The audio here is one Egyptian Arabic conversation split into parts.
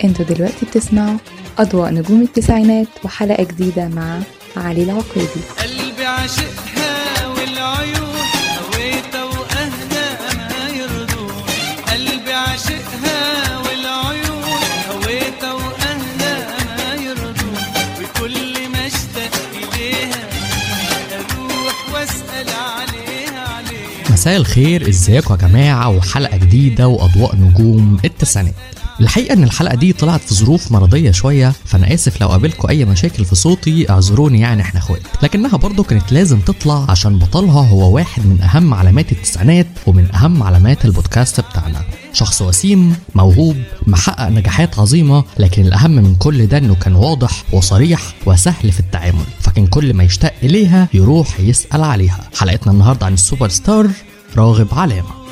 انتوا دلوقتي بتسمعوا أضواء نجوم التسعينات وحلقة جديدة مع علي العقيدي قلبي عاشقها والعيون هويتها واهلها ما يرضون قلبي عاشقها والعيون هويتها واهلها ما يرضون وكل ما اشتاق اليها اروح واسال عليها عليها مساء الخير ازيكم يا جماعة وحلقة جديدة وأضواء نجوم التسعينات الحقيقة إن الحلقة دي طلعت في ظروف مرضية شوية فأنا آسف لو قابلكم أي مشاكل في صوتي اعذروني يعني إحنا إخوات لكنها برضه كانت لازم تطلع عشان بطلها هو واحد من أهم علامات التسعينات ومن أهم علامات البودكاست بتاعنا شخص وسيم موهوب محقق نجاحات عظيمة لكن الأهم من كل ده إنه كان واضح وصريح وسهل في التعامل فكان كل ما يشتاق إليها يروح يسأل عليها حلقتنا النهاردة عن السوبر ستار راغب علامة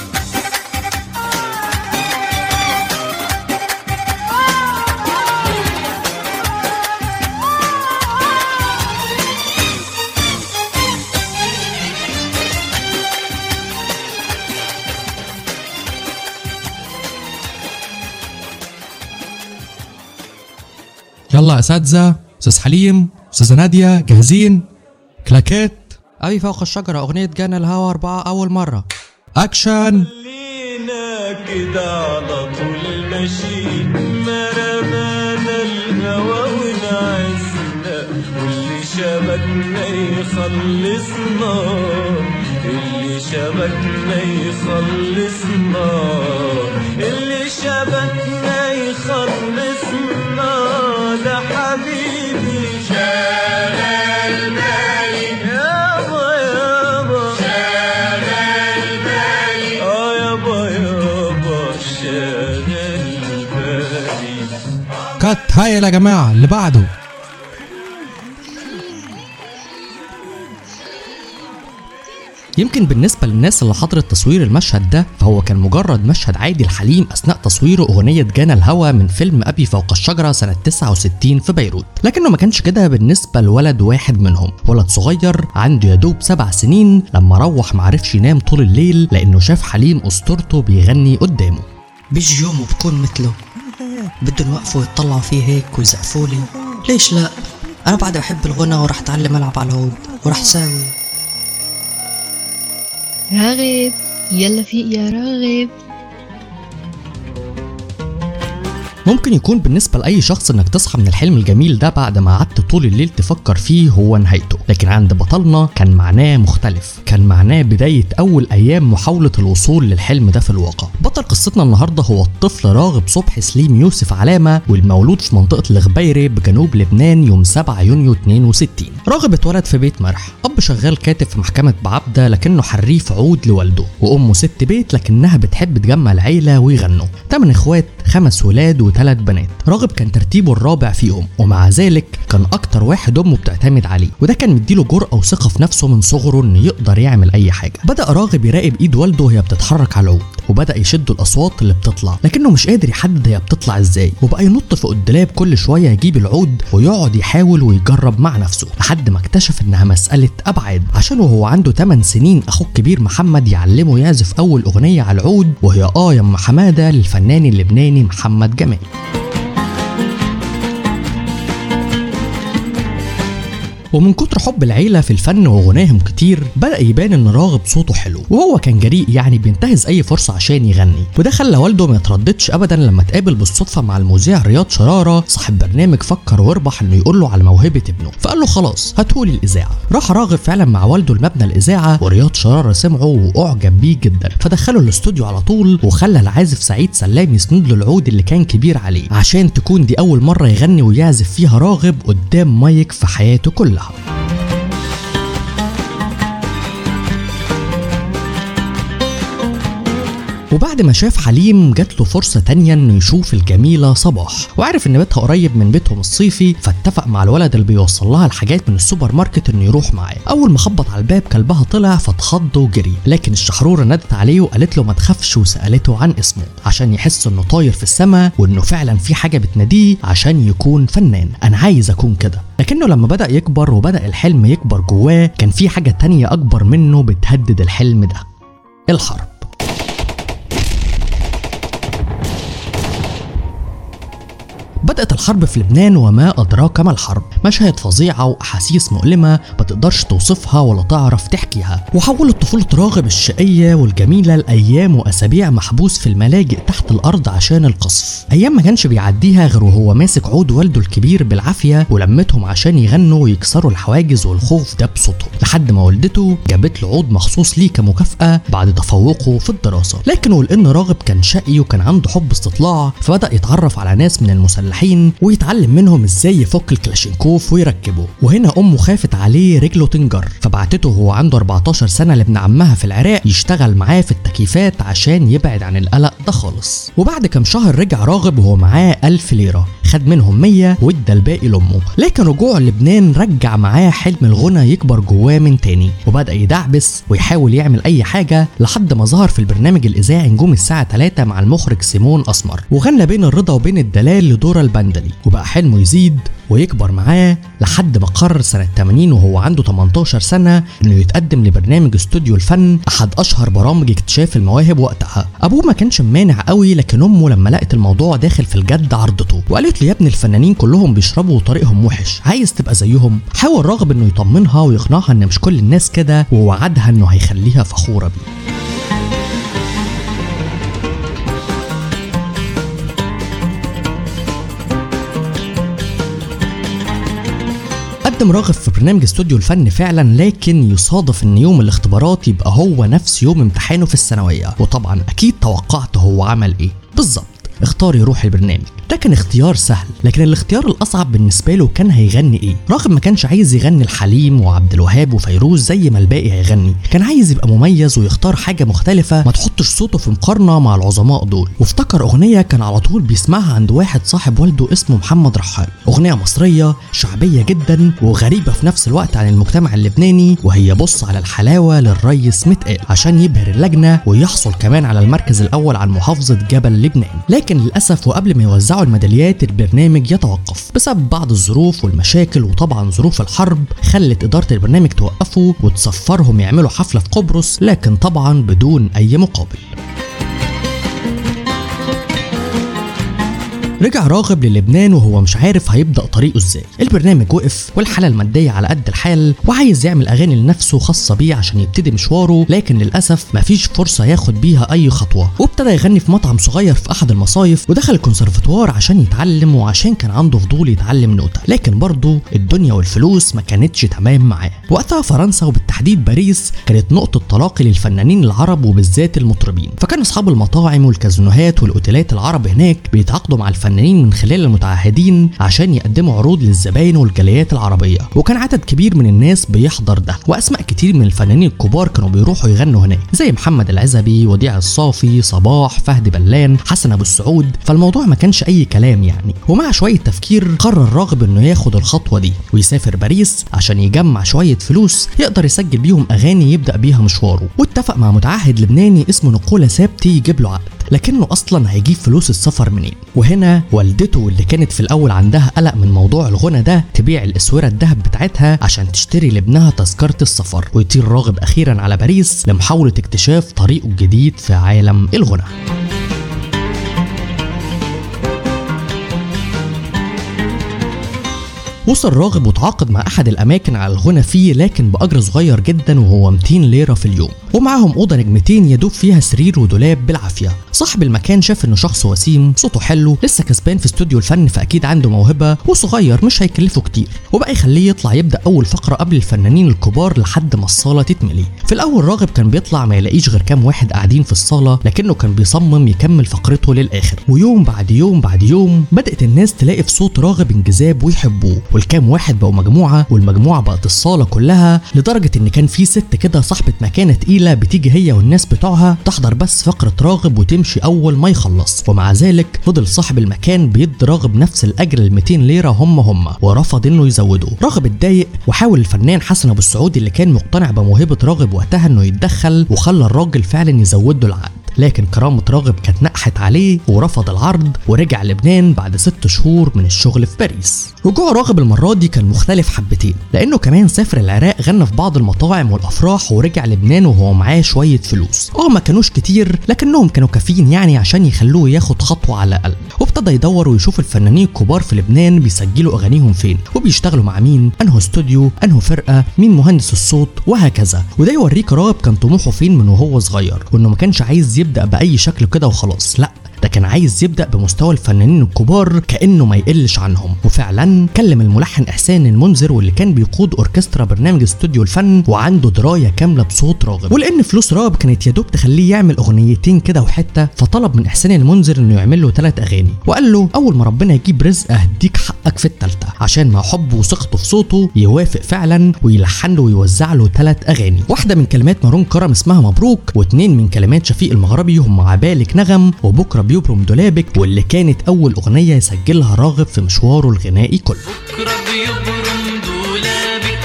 يلا يا اساتذه استاذ حليم استاذه ناديه جاهزين كلاكيت ابي فوق الشجره اغنيه جانا الهوا اربعه اول مره اكشن خلينا كده على طول ماشيين ما رمانا الهوى ونعزنا واللي شبكنا يخلصنا اللي شبكنا يخلصنا اللي شبكنا يخلصنا ده حبيبي شغال بالي يابا يابا شغال بالي اه يابا يابا شغال بالي كات هايل يا جماعه اللي بعده يمكن بالنسبة للناس اللي حضرت تصوير المشهد ده فهو كان مجرد مشهد عادي لحليم أثناء تصوير أغنية جانا الهوى من فيلم أبي فوق الشجرة سنة 69 في بيروت لكنه ما كانش كده بالنسبة لولد واحد منهم ولد صغير عنده يدوب سبع سنين لما روح معرفش ينام طول الليل لأنه شاف حليم أسطورته بيغني قدامه بيجي يوم وبكون مثله بدهم يوقفوا يطلعوا فيه هيك ويزعفوا لي ليش لا انا بعد بحب الغنى وراح اتعلم العب على العود وراح ساوي راغب يلا فيق يا راغب ممكن يكون بالنسبة لأي شخص إنك تصحى من الحلم الجميل ده بعد ما قعدت طول الليل تفكر فيه هو نهايته، لكن عند بطلنا كان معناه مختلف، كان معناه بداية أول أيام محاولة الوصول للحلم ده في الواقع. بطل قصتنا النهاردة هو الطفل راغب صبحي سليم يوسف علامة والمولود في منطقة الغبيرة بجنوب لبنان يوم 7 يونيو 62. راغب اتولد في بيت مرح، أب شغال كاتب في محكمة بعبدة لكنه حريف عود لوالده، وأمه ست بيت لكنها بتحب تجمع العيلة ويغنوا. تمن إخوات خمس ولاد وثلاث بنات راغب كان ترتيبه الرابع فيهم ومع ذلك كان اكتر واحد امه بتعتمد عليه وده كان مديله جرأة وثقة في نفسه من صغره انه يقدر يعمل اي حاجة بدأ راغب يراقب ايد والده وهي بتتحرك على العود وبدأ يشد الأصوات اللي بتطلع لكنه مش قادر يحدد هي بتطلع ازاي وبقى ينط فوق الدولاب كل شوية يجيب العود ويقعد يحاول ويجرب مع نفسه لحد ما اكتشف انها مسألة أبعاد عشان وهو عنده 8 سنين أخوه الكبير محمد يعلمه يعزف أول أغنية على العود وهي آه يا أم حمادة للفنان اللبناني محمد جمال ومن كتر حب العيلة في الفن وغناهم كتير بدأ يبان إن راغب صوته حلو وهو كان جريء يعني بينتهز أي فرصة عشان يغني وده خلى والده ما يترددش أبدا لما اتقابل بالصدفة مع المذيع رياض شرارة صاحب برنامج فكر واربح إنه يقول له على موهبة ابنه فقال له خلاص هاتهولي الإذاعة راح راغب فعلا مع والده لمبنى الإذاعة ورياض شرارة سمعه وأعجب بيه جدا فدخله الاستوديو على طول وخلى العازف سعيد سلام يسند له العود اللي كان كبير عليه عشان تكون دي أول مرة يغني ويعزف فيها راغب قدام مايك في حياته كلها وبعد ما شاف حليم جات له فرصة تانية انه يشوف الجميلة صباح وعرف ان بيتها قريب من بيتهم الصيفي فاتفق مع الولد اللي بيوصل لها الحاجات من السوبر ماركت انه يروح معاه اول ما خبط على الباب كلبها طلع فاتخض وجري لكن الشحرورة نادت عليه وقالت له ما تخافش وسألته عن اسمه عشان يحس انه طاير في السماء وانه فعلا في حاجة بتناديه عشان يكون فنان انا عايز اكون كده لكنه لما بدأ يكبر وبدأ الحلم يكبر جواه كان في حاجة تانية اكبر منه بتهدد الحلم ده الحرب بدأت الحرب في لبنان وما أدراك ما الحرب مشاهد فظيعة وأحاسيس مؤلمة ما تقدرش توصفها ولا تعرف تحكيها وحولت طفولة راغب الشقية والجميلة لأيام وأسابيع محبوس في الملاجئ تحت الأرض عشان القصف أيام ما كانش بيعديها غير وهو ماسك عود والده الكبير بالعافية ولمتهم عشان يغنوا ويكسروا الحواجز والخوف ده بصوتهم لحد ما والدته جابت له عود مخصوص ليه كمكافأة بعد تفوقه في الدراسة لكن ولأن راغب كان شقي وكان عنده حب استطلاع فبدأ يتعرف على ناس من المسلحين ويتعلم منهم ازاي يفك الكلاشينكوف ويركبه وهنا أمه خافت عليه رجله تنجر فبعتته وهو عنده 14 سنة لابن عمها في العراق يشتغل معاه في التكييفات عشان يبعد عن القلق ده خالص وبعد كام شهر رجع راغب وهو معاه 1000 ليرة خد منهم 100 وادى الباقي لامه لكن رجوعه لبنان رجع معاه حلم الغنى يكبر جواه من تاني وبدا يدعبس ويحاول يعمل اي حاجه لحد ما ظهر في البرنامج الاذاعي نجوم الساعه 3 مع المخرج سيمون اسمر وغنى بين الرضا وبين الدلال لدورة البندلي وبقى حلمه يزيد ويكبر معاه لحد ما قرر سنة 80 وهو عنده 18 سنة انه يتقدم لبرنامج استوديو الفن احد اشهر برامج اكتشاف المواهب وقتها ابوه ما كانش مانع قوي لكن امه لما لقت الموضوع داخل في الجد عرضته وقالت له يا ابني الفنانين كلهم بيشربوا وطريقهم وحش عايز تبقى زيهم حاول راغب انه يطمنها ويقنعها ان مش كل الناس كده ووعدها انه هيخليها فخورة بيه قدم راغب في برنامج استوديو الفن فعلا لكن يصادف ان يوم الاختبارات يبقى هو نفس يوم امتحانه في الثانويه وطبعا اكيد توقعت هو عمل ايه بالظبط اختار يروح البرنامج ده كان اختيار سهل لكن الاختيار الاصعب بالنسبه له كان هيغني ايه راغب ما كانش عايز يغني الحليم وعبد الوهاب وفيروز زي ما الباقي هيغني كان عايز يبقى مميز ويختار حاجه مختلفه ما تحطش صوته في مقارنه مع العظماء دول وافتكر اغنيه كان على طول بيسمعها عند واحد صاحب والده اسمه محمد رحال اغنيه مصريه شعبيه جدا وغريبه في نفس الوقت عن المجتمع اللبناني وهي بص على الحلاوه للريس متقال عشان يبهر اللجنه ويحصل كمان على المركز الاول عن محافظه جبل لبنان لكن للاسف وقبل ما يوزعوا الميداليات البرنامج يتوقف بسبب بعض الظروف والمشاكل وطبعا ظروف الحرب خلت اداره البرنامج توقفه وتسفرهم يعملوا حفله في قبرص لكن طبعا بدون اي مقابل رجع راغب للبنان وهو مش عارف هيبدا طريقه ازاي البرنامج وقف والحاله الماديه على قد الحال وعايز يعمل اغاني لنفسه خاصه بيه عشان يبتدي مشواره لكن للاسف مفيش فرصه ياخد بيها اي خطوه وابتدى يغني في مطعم صغير في احد المصايف ودخل الكونسرفتوار عشان يتعلم وعشان كان عنده فضول يتعلم نوتة لكن برضه الدنيا والفلوس ما كانتش تمام معاه وقتها فرنسا وبالتحديد باريس كانت نقطه تلاقي للفنانين العرب وبالذات المطربين فكان اصحاب المطاعم والكازينوهات والاوتيلات العرب هناك بيتعاقدوا مع الفنانين من خلال المتعهدين عشان يقدموا عروض للزباين والجاليات العربيه وكان عدد كبير من الناس بيحضر ده واسماء كتير من الفنانين الكبار كانوا بيروحوا يغنوا هناك زي محمد العزبي وديع الصافي صباح فهد بلان حسن ابو السعود فالموضوع ما كانش اي كلام يعني ومع شويه تفكير قرر راغب انه ياخد الخطوه دي ويسافر باريس عشان يجمع شويه فلوس يقدر يسجل بيهم اغاني يبدا بيها مشواره واتفق مع متعهد لبناني اسمه نقوله سابتي يجيب له عقد لكنه اصلا هيجيب فلوس السفر منين وهنا والدته اللي كانت في الاول عندها قلق من موضوع الغنى ده تبيع الاسوره الذهب بتاعتها عشان تشتري لابنها تذكره السفر ويطير راغب اخيرا على باريس لمحاوله اكتشاف طريقه الجديد في عالم الغنى وصل راغب وتعاقد مع احد الاماكن على الغنى فيه لكن باجر صغير جدا وهو 200 ليره في اليوم ومعاهم اوضه نجمتين يدوب فيها سرير ودولاب بالعافيه صاحب المكان شاف انه شخص وسيم صوته حلو لسه كسبان في استوديو الفن فاكيد عنده موهبه وصغير مش هيكلفه كتير وبقى يخليه يطلع يبدا اول فقره قبل الفنانين الكبار لحد ما الصاله تتملي في الاول راغب كان بيطلع ما يلاقيش غير كام واحد قاعدين في الصاله لكنه كان بيصمم يكمل فقرته للاخر ويوم بعد يوم بعد يوم بدات الناس تلاقي في صوت راغب انجذاب ويحبوه والكام واحد بقوا مجموعه والمجموعه بقت الصاله كلها لدرجه ان كان في ست كده صاحبه مكانه تقيله بتيجي هي والناس بتوعها تحضر بس فقره راغب وتمشي اول ما يخلص ومع ذلك فضل صاحب المكان بيدي راغب نفس الاجر ال 200 ليره هم هم ورفض انه يزوده راغب اتضايق وحاول الفنان حسن ابو السعود اللي كان مقتنع بموهبه راغب وقتها انه يتدخل وخلى الراجل فعلا يزود له العقد لكن كرامة راغب كانت نقحت عليه ورفض العرض ورجع لبنان بعد ست شهور من الشغل في باريس رجوع راغب المرة دي كان مختلف حبتين لأنه كمان سافر العراق غنى في بعض المطاعم والأفراح ورجع لبنان وهو معاه شوية فلوس اه ما كانوش كتير لكنهم كانوا كافيين يعني عشان يخلوه ياخد خطوة على الأقل وابتدى يدور ويشوف الفنانين الكبار في لبنان بيسجلوا أغانيهم فين وبيشتغلوا مع مين أنه استوديو أنه فرقة مين مهندس الصوت وهكذا وده يوريك راغب كان طموحه فين من وهو صغير وإنه ما كانش عايز يبدأ بأي شكل كده وخلاص لأ ده كان عايز يبدا بمستوى الفنانين الكبار كانه ما يقلش عنهم وفعلا كلم الملحن احسان المنذر واللي كان بيقود اوركسترا برنامج استوديو الفن وعنده درايه كامله بصوت راغب ولان فلوس راغب كانت يا دوب تخليه يعمل اغنيتين كده وحته فطلب من احسان المنذر انه يعمل له ثلاث اغاني وقال له اول ما ربنا يجيب رزق هديك حقك في الثالثه عشان مع حبه وثقته في صوته يوافق فعلا ويلحن له ويوزع له ثلاث اغاني واحده من كلمات مارون كرم اسمها مبروك واثنين من كلمات شفيق المغربي هم عبالك نغم وبكره بيبرم دولابك واللي كانت اول اغنيه يسجلها راغب في مشواره الغنائي كله بكرة بيبرم دولابك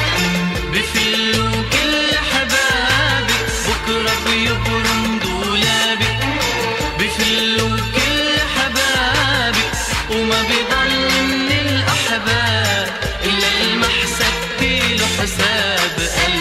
بفلو كل حبابك بكرة بيبرم دولابك بفلو كل حبابك وما بيضل من الأحباب إلا المحسب كيلو حساب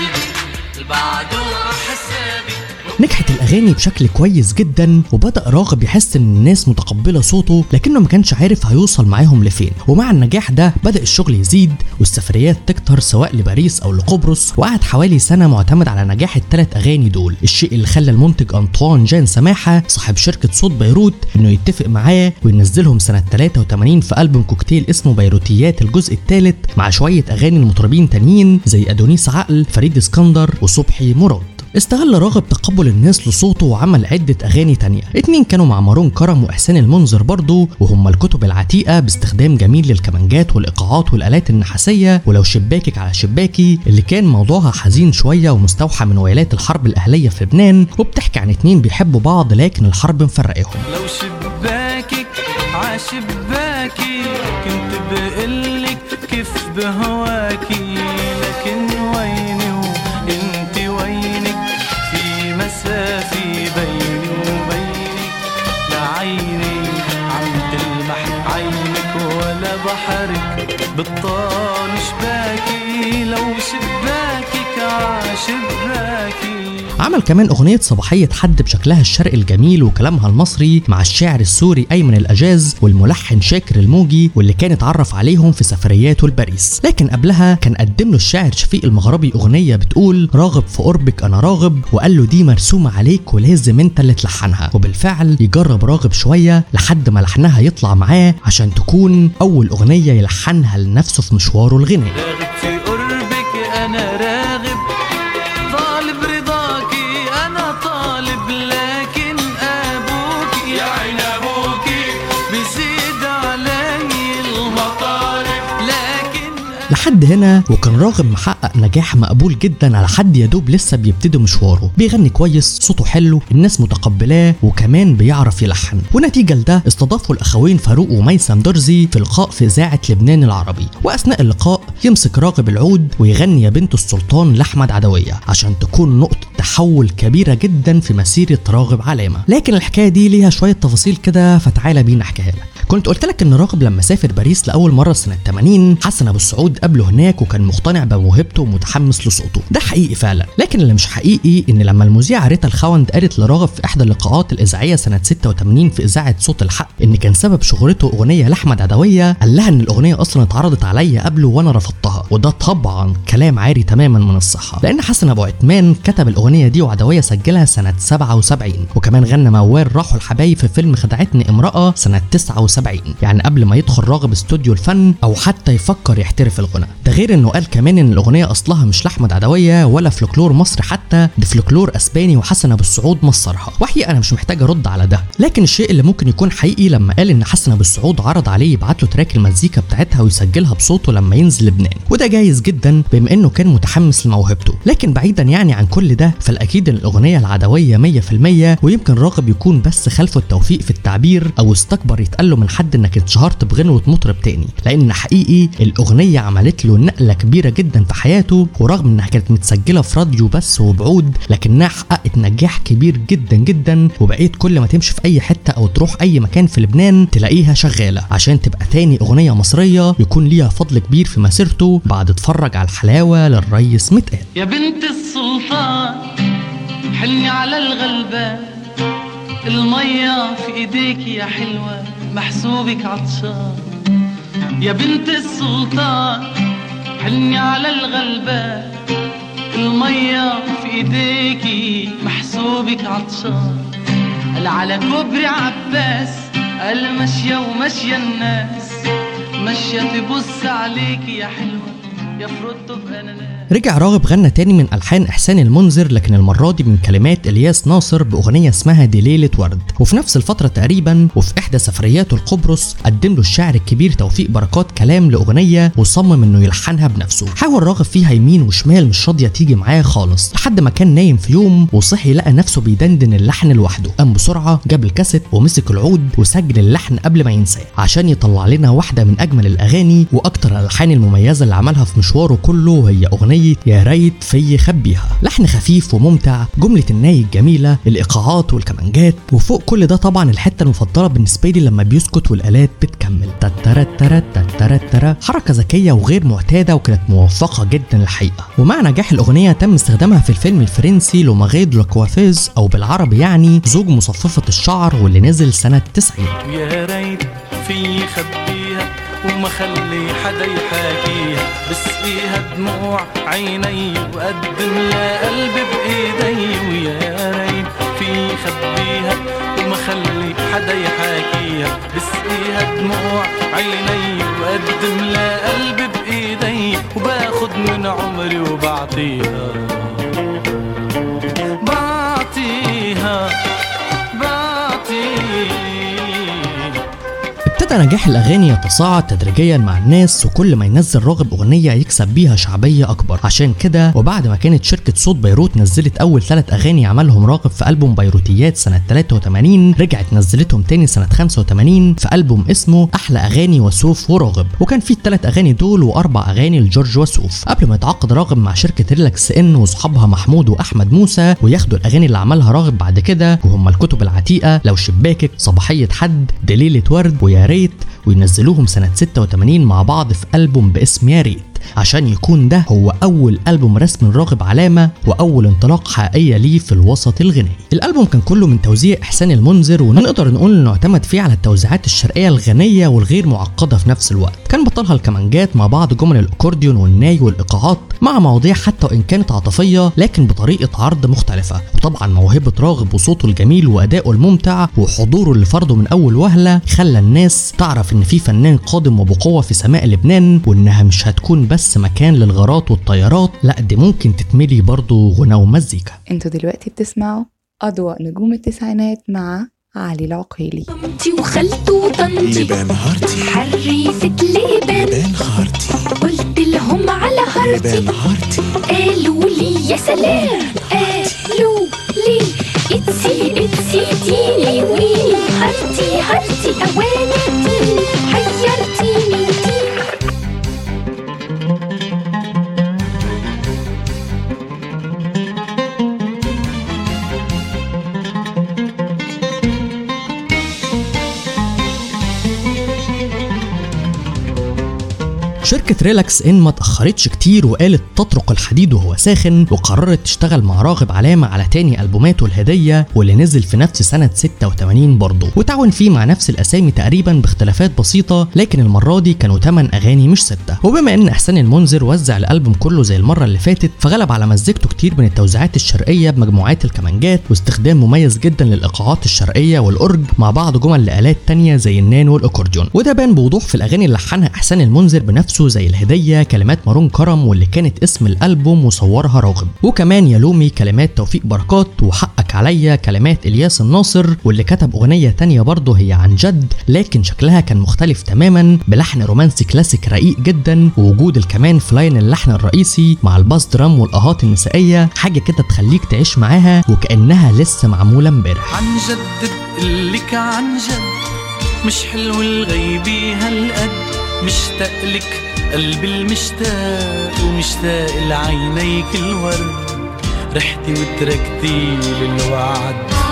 قلبي بعده حسابي نجحت الاغاني بشكل كويس جدا وبدا راغب يحس ان الناس متقبله صوته لكنه ما كانش عارف هيوصل معاهم لفين ومع النجاح ده بدا الشغل يزيد والسفريات تكتر سواء لباريس او لقبرص وقعد حوالي سنه معتمد على نجاح الثلاث اغاني دول الشيء اللي خلى المنتج انطوان جان سماحه صاحب شركه صوت بيروت انه يتفق معاه وينزلهم سنه 83 في البوم كوكتيل اسمه بيروتيات الجزء الثالث مع شويه اغاني لمطربين تانيين زي ادونيس عقل فريد اسكندر وصبحي مراد استغل راغب تقبل الناس لصوته وعمل عدة أغاني تانية اتنين كانوا مع مارون كرم وإحسان المنذر برضو وهم الكتب العتيقة باستخدام جميل للكمانجات والإيقاعات والآلات النحاسية ولو شباكك على شباكي اللي كان موضوعها حزين شوية ومستوحى من ويلات الحرب الأهلية في لبنان وبتحكي عن اتنين بيحبوا بعض لكن الحرب مفرقهم لو شباكك عشباكي كنت بقلك كيف بهواكي لكن ويني وانت وينك في مسافة بيني وبينك لعيني عم تلمح عينك ولا بحرك بالطال شباكي لو شباكك عشباكي عمل كمان أغنية صباحية حد بشكلها الشرقي الجميل وكلامها المصري مع الشاعر السوري أيمن الأجاز والملحن شاكر الموجي واللي كان اتعرف عليهم في سفرياته لباريس لكن قبلها كان قدم له الشاعر شفيق المغربي أغنية بتقول راغب في قربك أنا راغب وقال له دي مرسومة عليك ولازم أنت اللي تلحنها وبالفعل يجرب راغب شوية لحد ما لحنها يطلع معاه عشان تكون أول أغنية يلحنها لنفسه في مشواره الغنائي راغب في قربك انا راغب طالب رضاكي انا طالب لكن ابوك يا عين ابوكي بيزيد علي المطالب لكن لحد هنا وكان راغب محقق نجاح مقبول جدا على حد يدوب لسه بيبتدي مشواره بيغني كويس صوته حلو الناس متقبلاه وكمان بيعرف يلحن ونتيجة لده استضافوا الأخوين فاروق وميسم درزي في لقاء في إذاعة لبنان العربي وأثناء اللقاء يمسك راغب العود ويغني يا بنت السلطان لأحمد عدوية عشان تكون نقطة تحول كبيرة جدا في مسيرة راغب علامة لكن الحكاية دي ليها شوية تفاصيل كده فتعالى بينا احكيها لك كنت قلت لك ان راغب لما سافر باريس لاول مره سنه 80 حسن ابو السعود قابله هناك وكان مقتنع بموهبته ومتحمس لصوته ده حقيقي فعلا لكن اللي مش حقيقي ان لما المذيعه ريتا الخوند قالت لراغب في احدى اللقاءات الاذاعيه سنه 86 في اذاعه صوت الحق ان كان سبب شهرته اغنيه لاحمد عدويه قال لها ان الاغنيه اصلا اتعرضت عليا قبله وانا رفضتها وده طبعا كلام عاري تماما من الصحه لان حسن ابو عثمان كتب الاغنيه دي وعدويه سجلها سنه 77 وكمان غنى موال راحوا الحبايب في فيلم خدعتني امراه سنه 79 يعني قبل ما يدخل راغب استوديو الفن او حتى يفكر يحترف الغنى ده غير انه قال كمان ان الاغنيه اصلها مش لاحمد عدويه ولا فلكلور مصر حتى ده فلكلور اسباني وحسن ابو السعود مصرها وحقيقه انا مش محتاج ارد على ده لكن الشيء اللي ممكن يكون حقيقي لما قال ان حسن ابو السعود عرض عليه يبعت له تراك المزيكا بتاعتها ويسجلها بصوته لما ينزل لبنان وده جايز جدا بما انه كان متحمس لموهبته لكن بعيدا يعني عن كل ده فالاكيد ان الاغنيه العدويه 100% ويمكن راغب يكون بس خلفه التوفيق في التعبير او استكبر يتقال له من حد انك اتشهرت بغنوه مطرب تاني لان حقيقي الاغنيه عملت له راديو نقلة كبيرة جدا في حياته ورغم انها كانت متسجلة في راديو بس وبعود لكنها حققت نجاح كبير جدا جدا وبقيت كل ما تمشي في اي حتة او تروح اي مكان في لبنان تلاقيها شغالة عشان تبقى تاني اغنية مصرية يكون ليها فضل كبير في مسيرته بعد اتفرج على الحلاوة للريس متقال يا بنت السلطان حلني على الغلبان المية في ايديك يا حلوة محسوبك عطشان يا بنت السلطان حلني على الغلبان المية في ايديكي محسوبك عطشان قال على كوبري عباس قال ماشية وماشية الناس ماشية تبص عليك يا حلوة يا فروتو بأناناس رجع راغب غنى تاني من ألحان إحسان المنذر لكن المرة دي من كلمات إلياس ناصر بأغنية اسمها دي ليلة ورد وفي نفس الفترة تقريبا وفي إحدى سفرياته لقبرص قدم له الشاعر الكبير توفيق بركات كلام لأغنية وصمم إنه يلحنها بنفسه حاول راغب فيها يمين وشمال مش راضية تيجي معاه خالص لحد ما كان نايم في يوم وصحي لقى نفسه بيدندن اللحن لوحده قام بسرعة جاب الكاسيت ومسك العود وسجل اللحن قبل ما ينساه عشان يطلع لنا واحدة من أجمل الأغاني وأكتر الألحان المميزة اللي عملها في مشواره كله وهي أغنية يا ريت في خبيها لحن خفيف وممتع جملة الناي الجميلة الإيقاعات والكمانجات وفوق كل ده طبعا الحتة المفضلة بالنسبة لي لما بيسكت والآلات بتكمل تترا ترا تترا ترا حركة ذكية وغير معتادة وكانت موفقة جدا الحقيقة ومع نجاح الأغنية تم استخدامها في الفيلم الفرنسي لوماغيد لوكوافيز أو بالعربي يعني زوج مصففة الشعر واللي نزل سنة 90 ويا ريت في خبيها وما خلي حدا يحاكيها بسقيها دموع عيني وقدم لها قلبي بايدي ويا ريت في خبيها وما خلي حدا يحاكيها بسقيها دموع عيني وقدم لها قلبي بايدي وباخد من عمري وبعطيها بعطيها بعطيها ابتدى نجاح الأغاني يتصاعد تدريجيا مع الناس وكل ما ينزل راغب أغنية يكسب بيها شعبية أكبر عشان كده وبعد ما كانت شركة صوت بيروت نزلت أول ثلاث أغاني عملهم راغب في ألبوم بيروتيات سنة 83 رجعت نزلتهم تاني سنة 85 في ألبوم اسمه أحلى أغاني وسوف وراغب وكان فيه الثلاث أغاني دول وأربع أغاني لجورج وسوف قبل ما يتعاقد راغب مع شركة ريلاكس إن وأصحابها محمود وأحمد موسى وياخدوا الأغاني اللي عملها راغب بعد كده وهم الكتب العتيقة لو شباكك صباحية حد دليلة ورد ويا ريت وينزلوهم سنة 86 مع بعض في ألبوم باسم يا ريت عشان يكون ده هو أول ألبوم رسمي راغب علامة وأول انطلاق حقيقية ليه في الوسط الغنائي. الألبوم كان كله من توزيع إحسان المنذر ونقدر نقول إنه اعتمد فيه على التوزيعات الشرقية الغنية والغير معقدة في نفس الوقت. كان بطلها الكمانجات مع بعض جمل الأكورديون والناي والإيقاعات مع مواضيع حتى وإن كانت عاطفية لكن بطريقة عرض مختلفة. وطبعا موهبة راغب وصوته الجميل وأدائه الممتع وحضوره اللي فرضه من أول وهلة خلى الناس تعرف إن في فنان قادم وبقوة في سماء لبنان وإنها مش هتكون بس مكان للغارات والطيارات لا دي ممكن تتملي برضه غنى ومزيكا انتوا دلوقتي بتسمعوا أضواء نجوم التسعينات مع علي العقيلي طنطي وخالته وطنطي لبان هارتي حريفة لبان لبان هارتي قلت لهم على هارتي لبان هارتي قالوا لي يا سلام قالوا لي اتسي اتسي تيني ويني هارتي هارتي اواني تيني حيرتيني تيني شركة ريلاكس إن ما تأخرتش كتير وقالت تطرق الحديد وهو ساخن وقررت تشتغل مع راغب علامة على تاني ألبوماته الهدية واللي نزل في نفس سنة 86 برضه وتعاون فيه مع نفس الأسامي تقريبا باختلافات بسيطة لكن المرة دي كانوا 8 أغاني مش 6 وبما إن إحسان المنذر وزع الألبوم كله زي المرة اللي فاتت فغلب على مزجته كتير من التوزيعات الشرقية بمجموعات الكمانجات واستخدام مميز جدا للإيقاعات الشرقية والأورج مع بعض جمل لآلات تانية زي النان والأكورديون وده بان بوضوح في الأغاني اللي لحنها إحسان المنذر بنفسه زي الهدية كلمات مارون كرم واللي كانت اسم الألبوم وصورها راغب وكمان يلومي كلمات توفيق بركات وحقك عليا كلمات إلياس الناصر واللي كتب أغنية تانية برضه هي عن جد لكن شكلها كان مختلف تماما بلحن رومانسي كلاسيك رقيق جدا ووجود الكمان في لاين اللحن الرئيسي مع الباس درام والآهات النسائية حاجة كده تخليك تعيش معاها وكأنها لسه معمولة امبارح عن جد بقلك عن جد مش حلو الغيبي هالقد مشتاق لك قلبي المشتاق ومشتاق لعينيك الورد رحتي وتركتي للوعد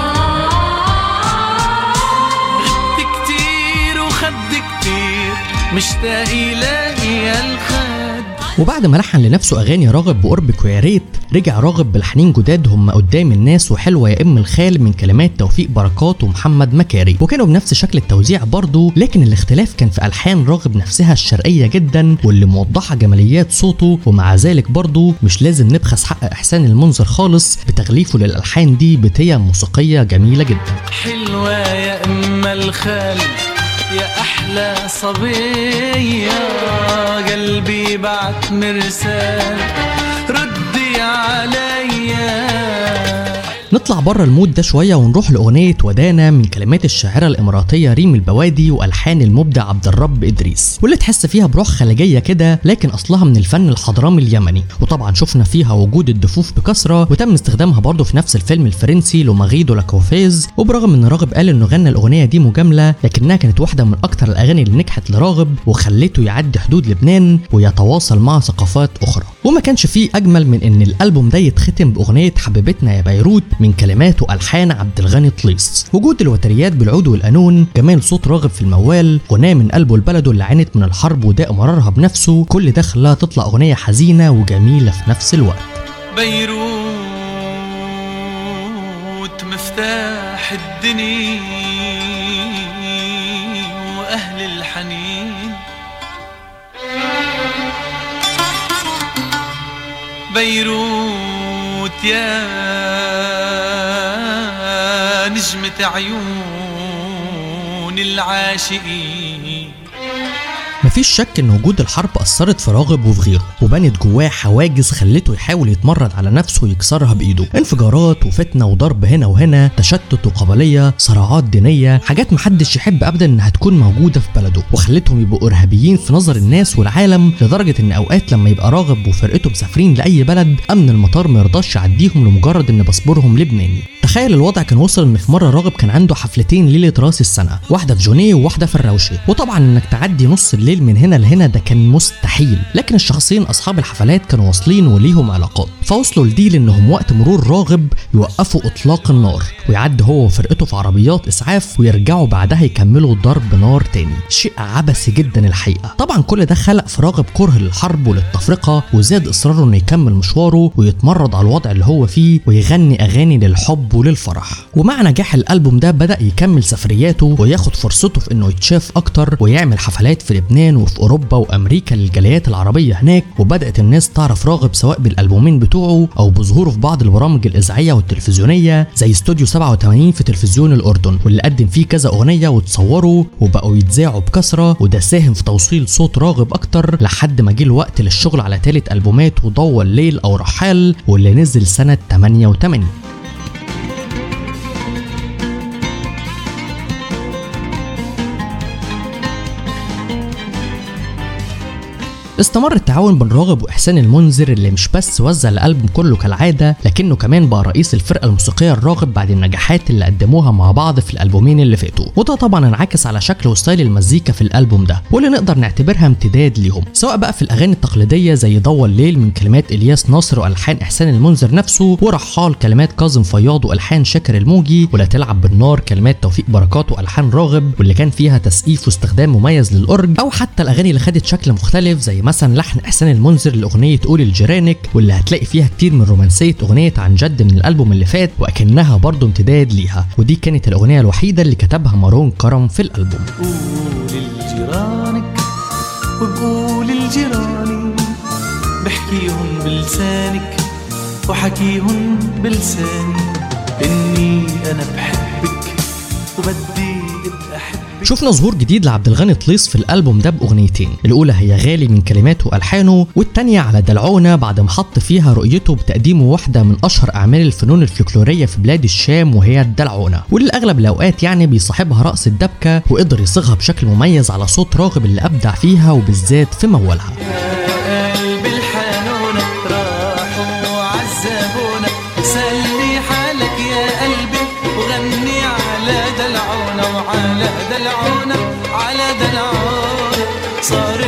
غبت كتير وخد كتير مشتاق يلاقي الخد وبعد ما لحن لنفسه اغاني راغب بقربك ويا ريت رجع راغب بلحنين جداد هم قدام الناس وحلوه يا ام الخال من كلمات توفيق بركات ومحمد مكاري وكانوا بنفس شكل التوزيع برضه لكن الاختلاف كان في الحان راغب نفسها الشرقيه جدا واللي موضحه جماليات صوته ومع ذلك برضه مش لازم نبخس حق احسان المنذر خالص بتغليفه للالحان دي بتيه موسيقيه جميله جدا حلوة يا أم الخال يا أحلى صبية قلبي بعت مرسال ردي عليا نطلع بره المود ده شويه ونروح لاغنيه ودانا من كلمات الشاعره الاماراتيه ريم البوادي والحان المبدع عبد الرب ادريس واللي تحس فيها بروح خليجيه كده لكن اصلها من الفن الحضرامي اليمني وطبعا شفنا فيها وجود الدفوف بكثره وتم استخدامها برضه في نفس الفيلم الفرنسي لوماغيدو لاكوفيز وبرغم ان راغب قال انه غنى الاغنيه دي مجامله لكنها كانت واحده من اكتر الاغاني اللي نجحت لراغب وخلته يعدي حدود لبنان ويتواصل مع ثقافات اخرى وما كانش فيه اجمل من ان الالبوم ده يتختم باغنيه حبيبتنا يا بيروت من كلمات والحان عبد الغني طليس وجود الوتريات بالعود والقانون جمال صوت راغب في الموال غناه من قلبه لبلده اللي عانت من الحرب وداء مرارها بنفسه كل ده خلاها تطلع اغنيه حزينه وجميله في نفس الوقت بيروت مفتاح الدنيا وأهل الحنين بيروت يا نجمة عيون العاشقين مفيش شك ان وجود الحرب اثرت في راغب وفي غيره وبنت جواه حواجز خلته يحاول يتمرد على نفسه ويكسرها بايده انفجارات وفتنه وضرب هنا وهنا تشتت وقبليه صراعات دينيه حاجات محدش يحب ابدا انها تكون موجوده في بلده وخلتهم يبقوا ارهابيين في نظر الناس والعالم لدرجه ان اوقات لما يبقى راغب وفرقته مسافرين لاي بلد امن المطار ما يرضاش يعديهم لمجرد ان باسبورهم لبناني تخيل الوضع كان وصل ان في مره راغب كان عنده حفلتين ليله راس السنه واحده في جونيه وواحده في الروشه وطبعا انك تعدي نص الليل من هنا لهنا ده كان مستحيل لكن الشخصين اصحاب الحفلات كانوا واصلين وليهم علاقات فوصلوا لديل انهم وقت مرور راغب يوقفوا اطلاق النار ويعدي هو وفرقته في عربيات اسعاف ويرجعوا بعدها يكملوا ضرب نار تاني شيء عبثي جدا الحقيقه طبعا كل ده خلق في راغب كره للحرب وللتفرقه وزاد اصراره انه يكمل مشواره ويتمرد على الوضع اللي هو فيه ويغني اغاني للحب وللفرح ومع نجاح الالبوم ده بدا يكمل سفرياته وياخد فرصته في انه يتشاف اكتر ويعمل حفلات في لبنان وفي اوروبا وامريكا للجاليات العربيه هناك وبدات الناس تعرف راغب سواء بالالبومين بتوعه او بظهوره في بعض البرامج الاذاعيه والتلفزيونيه زي استوديو 87 في تلفزيون الاردن واللي قدم فيه كذا اغنيه وتصوروا وبقوا يتذاعوا بكثره وده ساهم في توصيل صوت راغب اكتر لحد ما جه الوقت للشغل على تالت البومات وضوى الليل او رحال واللي نزل سنه 88 استمر التعاون بين راغب واحسان المنذر اللي مش بس وزع الالبوم كله كالعاده لكنه كمان بقى رئيس الفرقه الموسيقيه الراغب بعد النجاحات اللي قدموها مع بعض في الالبومين اللي فاتوا وده طبعا انعكس على شكل وستايل المزيكا في الالبوم ده واللي نقدر نعتبرها امتداد ليهم سواء بقى في الاغاني التقليديه زي ضوى الليل من كلمات الياس ناصر والحان احسان المنذر نفسه ورحال كلمات كاظم فياض والحان شاكر الموجي ولا تلعب بالنار كلمات توفيق بركات والحان راغب واللي كان فيها تسقيف واستخدام مميز للاورج او حتى الاغاني اللي خدت شكل مختلف زي مثلا لحن احسان المنذر لاغنيه قولي لجيرانك واللي هتلاقي فيها كتير من رومانسيه اغنيه عن جد من الالبوم اللي فات واكنها برضه امتداد ليها ودي كانت الاغنيه الوحيده اللي كتبها مارون كرم في الالبوم قولي لجيرانك وبقول لجيراني بحكيهم بلسانك وحكيهم بلساني اني انا بحبك وبدي ابقى احبك شفنا ظهور جديد لعبد الغني طليس في الالبوم ده باغنيتين الاولى هي غالي من كلماته والحانه والتانية على دلعونه بعد ما حط فيها رؤيته بتقديمه واحده من اشهر اعمال الفنون الفلكلوريه في بلاد الشام وهي الدلعونه واللي اغلب الاوقات يعني بيصاحبها رقص الدبكه وقدر يصيغها بشكل مميز على صوت راغب اللي ابدع فيها وبالذات في مولها قلب الحنونة راحوا عذبونا سلي حالك يا قلبي وغني على دلعونا وعلى دلعونا على دلعونا صار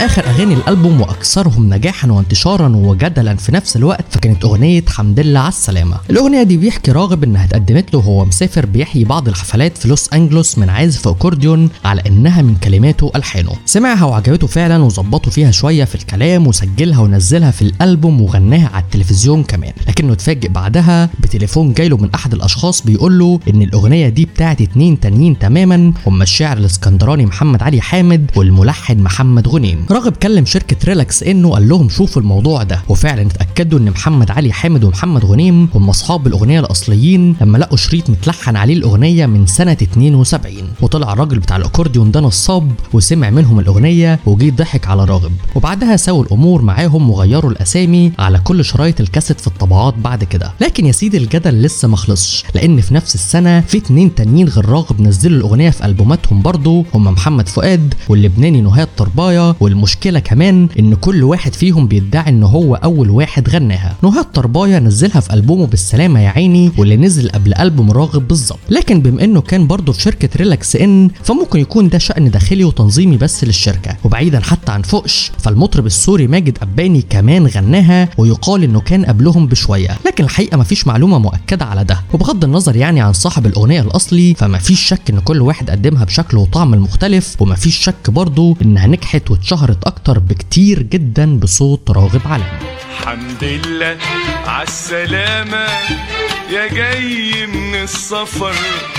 اما اخر اغاني الالبوم واكثرهم نجاحا وانتشارا وجدلا في نفس الوقت فكانت اغنيه حمد لله على السلامه الاغنيه دي بيحكي راغب انها اتقدمت له وهو مسافر بيحيي بعض الحفلات في لوس انجلوس من عازف اكورديون على انها من كلماته والحانه سمعها وعجبته فعلا وظبطوا فيها شويه في الكلام وسجلها ونزلها في الالبوم وغناها على التلفزيون كمان لكنه اتفاجئ بعدها بتليفون جايله من احد الاشخاص بيقول له ان الاغنيه دي بتاعت اتنين تانيين تماما هم الشاعر الاسكندراني محمد علي حامد والملحن محمد غنيم راغب كلم شركه ريلاكس انه قال لهم شوفوا الموضوع ده وفعلا اتاكدوا ان محمد علي حامد ومحمد غنيم هم اصحاب الاغنيه الاصليين لما لقوا شريط متلحن عليه الاغنيه من سنه 72 وطلع الراجل بتاع الاكورديون ده نصاب وسمع منهم الاغنيه وجي ضحك على راغب وبعدها سووا الامور معاهم وغيروا الاسامي على كل شرايط الكاسيت في الطبعات بعد كده لكن يا سيدي الجدل لسه ما خلصش لان في نفس السنه في اتنين تانيين غير راغب نزلوا الاغنيه في البوماتهم برضه هم محمد فؤاد واللبناني نهاد طربايه والمشكله كمان ان كل واحد فيهم بيدعي ان هو اول واحد غناها نهاد طربايه نزلها في البومه بالسلامه يا عيني واللي نزل قبل البوم راغب بالظبط لكن بما انه كان برضه في شركه ريلاكس ان فممكن يكون ده شان داخلي وتنظيمي بس للشركه وبعيدا حتى عن فوقش فالمطرب السوري ماجد اباني كمان غناها ويقال انه كان قبلهم بشويه لكن الحقيقه مفيش معلومه مؤكده على ده وبغض النظر يعني عن صاحب الاغنيه الاصلي فمفيش شك ان كل واحد قدمها بشكل وطعم المختلف ومفيش شك برضه انها نجحت واتشهرت اكتر بكتير جدا بصوت راغب علامه حمد لله عالسلامة يا جاي من السفر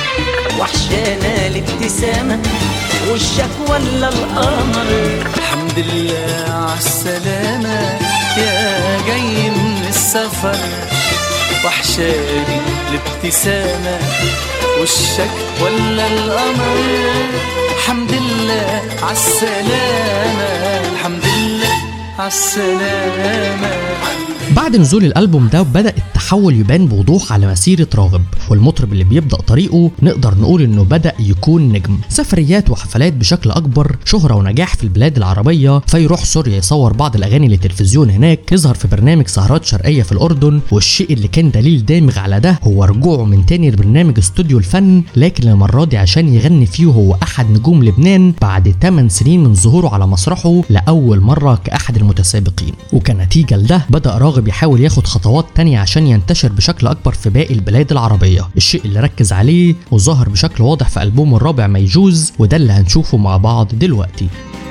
وحشانا الابتسامة وشك ولا القمر الحمد لله عالسلامة يا جاي من السفر وحشاني الابتسامة وشك ولا القمر الحمد لله عالسلامة الحمد لله عالسلامة بعد نزول الالبوم ده بدا التحول يبان بوضوح على مسيره راغب والمطرب اللي بيبدا طريقه نقدر نقول انه بدا يكون نجم سفريات وحفلات بشكل اكبر شهره ونجاح في البلاد العربيه فيروح سوريا يصور بعض الاغاني للتلفزيون هناك يظهر في برنامج سهرات شرقيه في الاردن والشيء اللي كان دليل دامغ على ده هو رجوعه من تاني لبرنامج استوديو الفن لكن المره دي عشان يغني فيه هو احد نجوم لبنان بعد 8 سنين من ظهوره على مسرحه لاول مره كاحد المتسابقين وكنتيجه لده بدا راغب يحاول ياخد خطوات تانية عشان ينتشر بشكل اكبر في باقي البلاد العربيه الشيء اللي ركز عليه وظهر بشكل واضح في البومه الرابع ما يجوز وده اللي هنشوفه مع بعض دلوقتي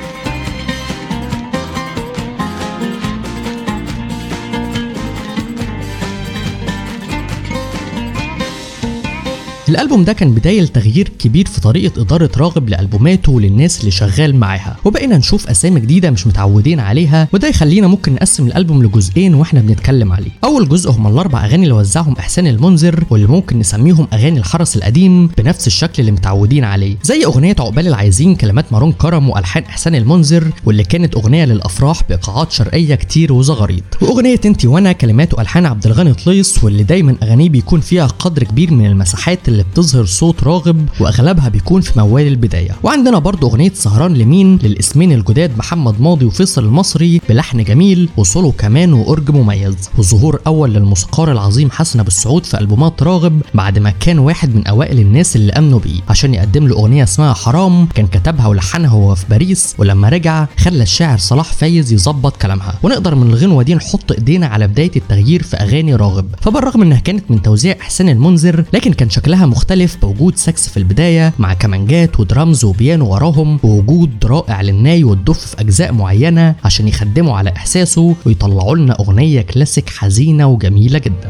الالبوم ده كان بدايه لتغيير كبير في طريقه اداره راغب لالبوماته وللناس اللي شغال معاها وبقينا نشوف اسامي جديده مش متعودين عليها وده يخلينا ممكن نقسم الالبوم لجزئين واحنا بنتكلم عليه اول جزء هم الاربع اغاني اللي وزعهم احسان المنذر واللي ممكن نسميهم اغاني الحرس القديم بنفس الشكل اللي متعودين عليه زي اغنيه عقبال العايزين كلمات مارون كرم والحان احسان المنذر واللي كانت اغنيه للافراح بايقاعات شرقيه كتير وزغاريط واغنيه انت وانا كلمات والحان عبد الغني طليس واللي دايما اغانيه بيكون فيها قدر كبير من المساحات اللي بتظهر صوت راغب واغلبها بيكون في موال البدايه وعندنا برضه اغنيه سهران لمين للاسمين الجداد محمد ماضي وفيصل المصري بلحن جميل وصوله كمان واورج مميز وظهور اول للموسيقار العظيم حسن ابو السعود في البومات راغب بعد ما كان واحد من اوائل الناس اللي امنوا بيه عشان يقدم له اغنيه اسمها حرام كان كتبها ولحنها وهو في باريس ولما رجع خلى الشاعر صلاح فايز يظبط كلامها ونقدر من الغنوه دي نحط ايدينا على بدايه التغيير في اغاني راغب فبالرغم انها كانت من توزيع احسان المنذر لكن كان شكلها مختلف بوجود ساكس في البدايه مع كمانجات ودرامز وبيانو وراهم ووجود رائع للناي والدف في اجزاء معينه عشان يخدموا على احساسه ويطلعوا لنا اغنيه كلاسيك حزينه وجميله جدا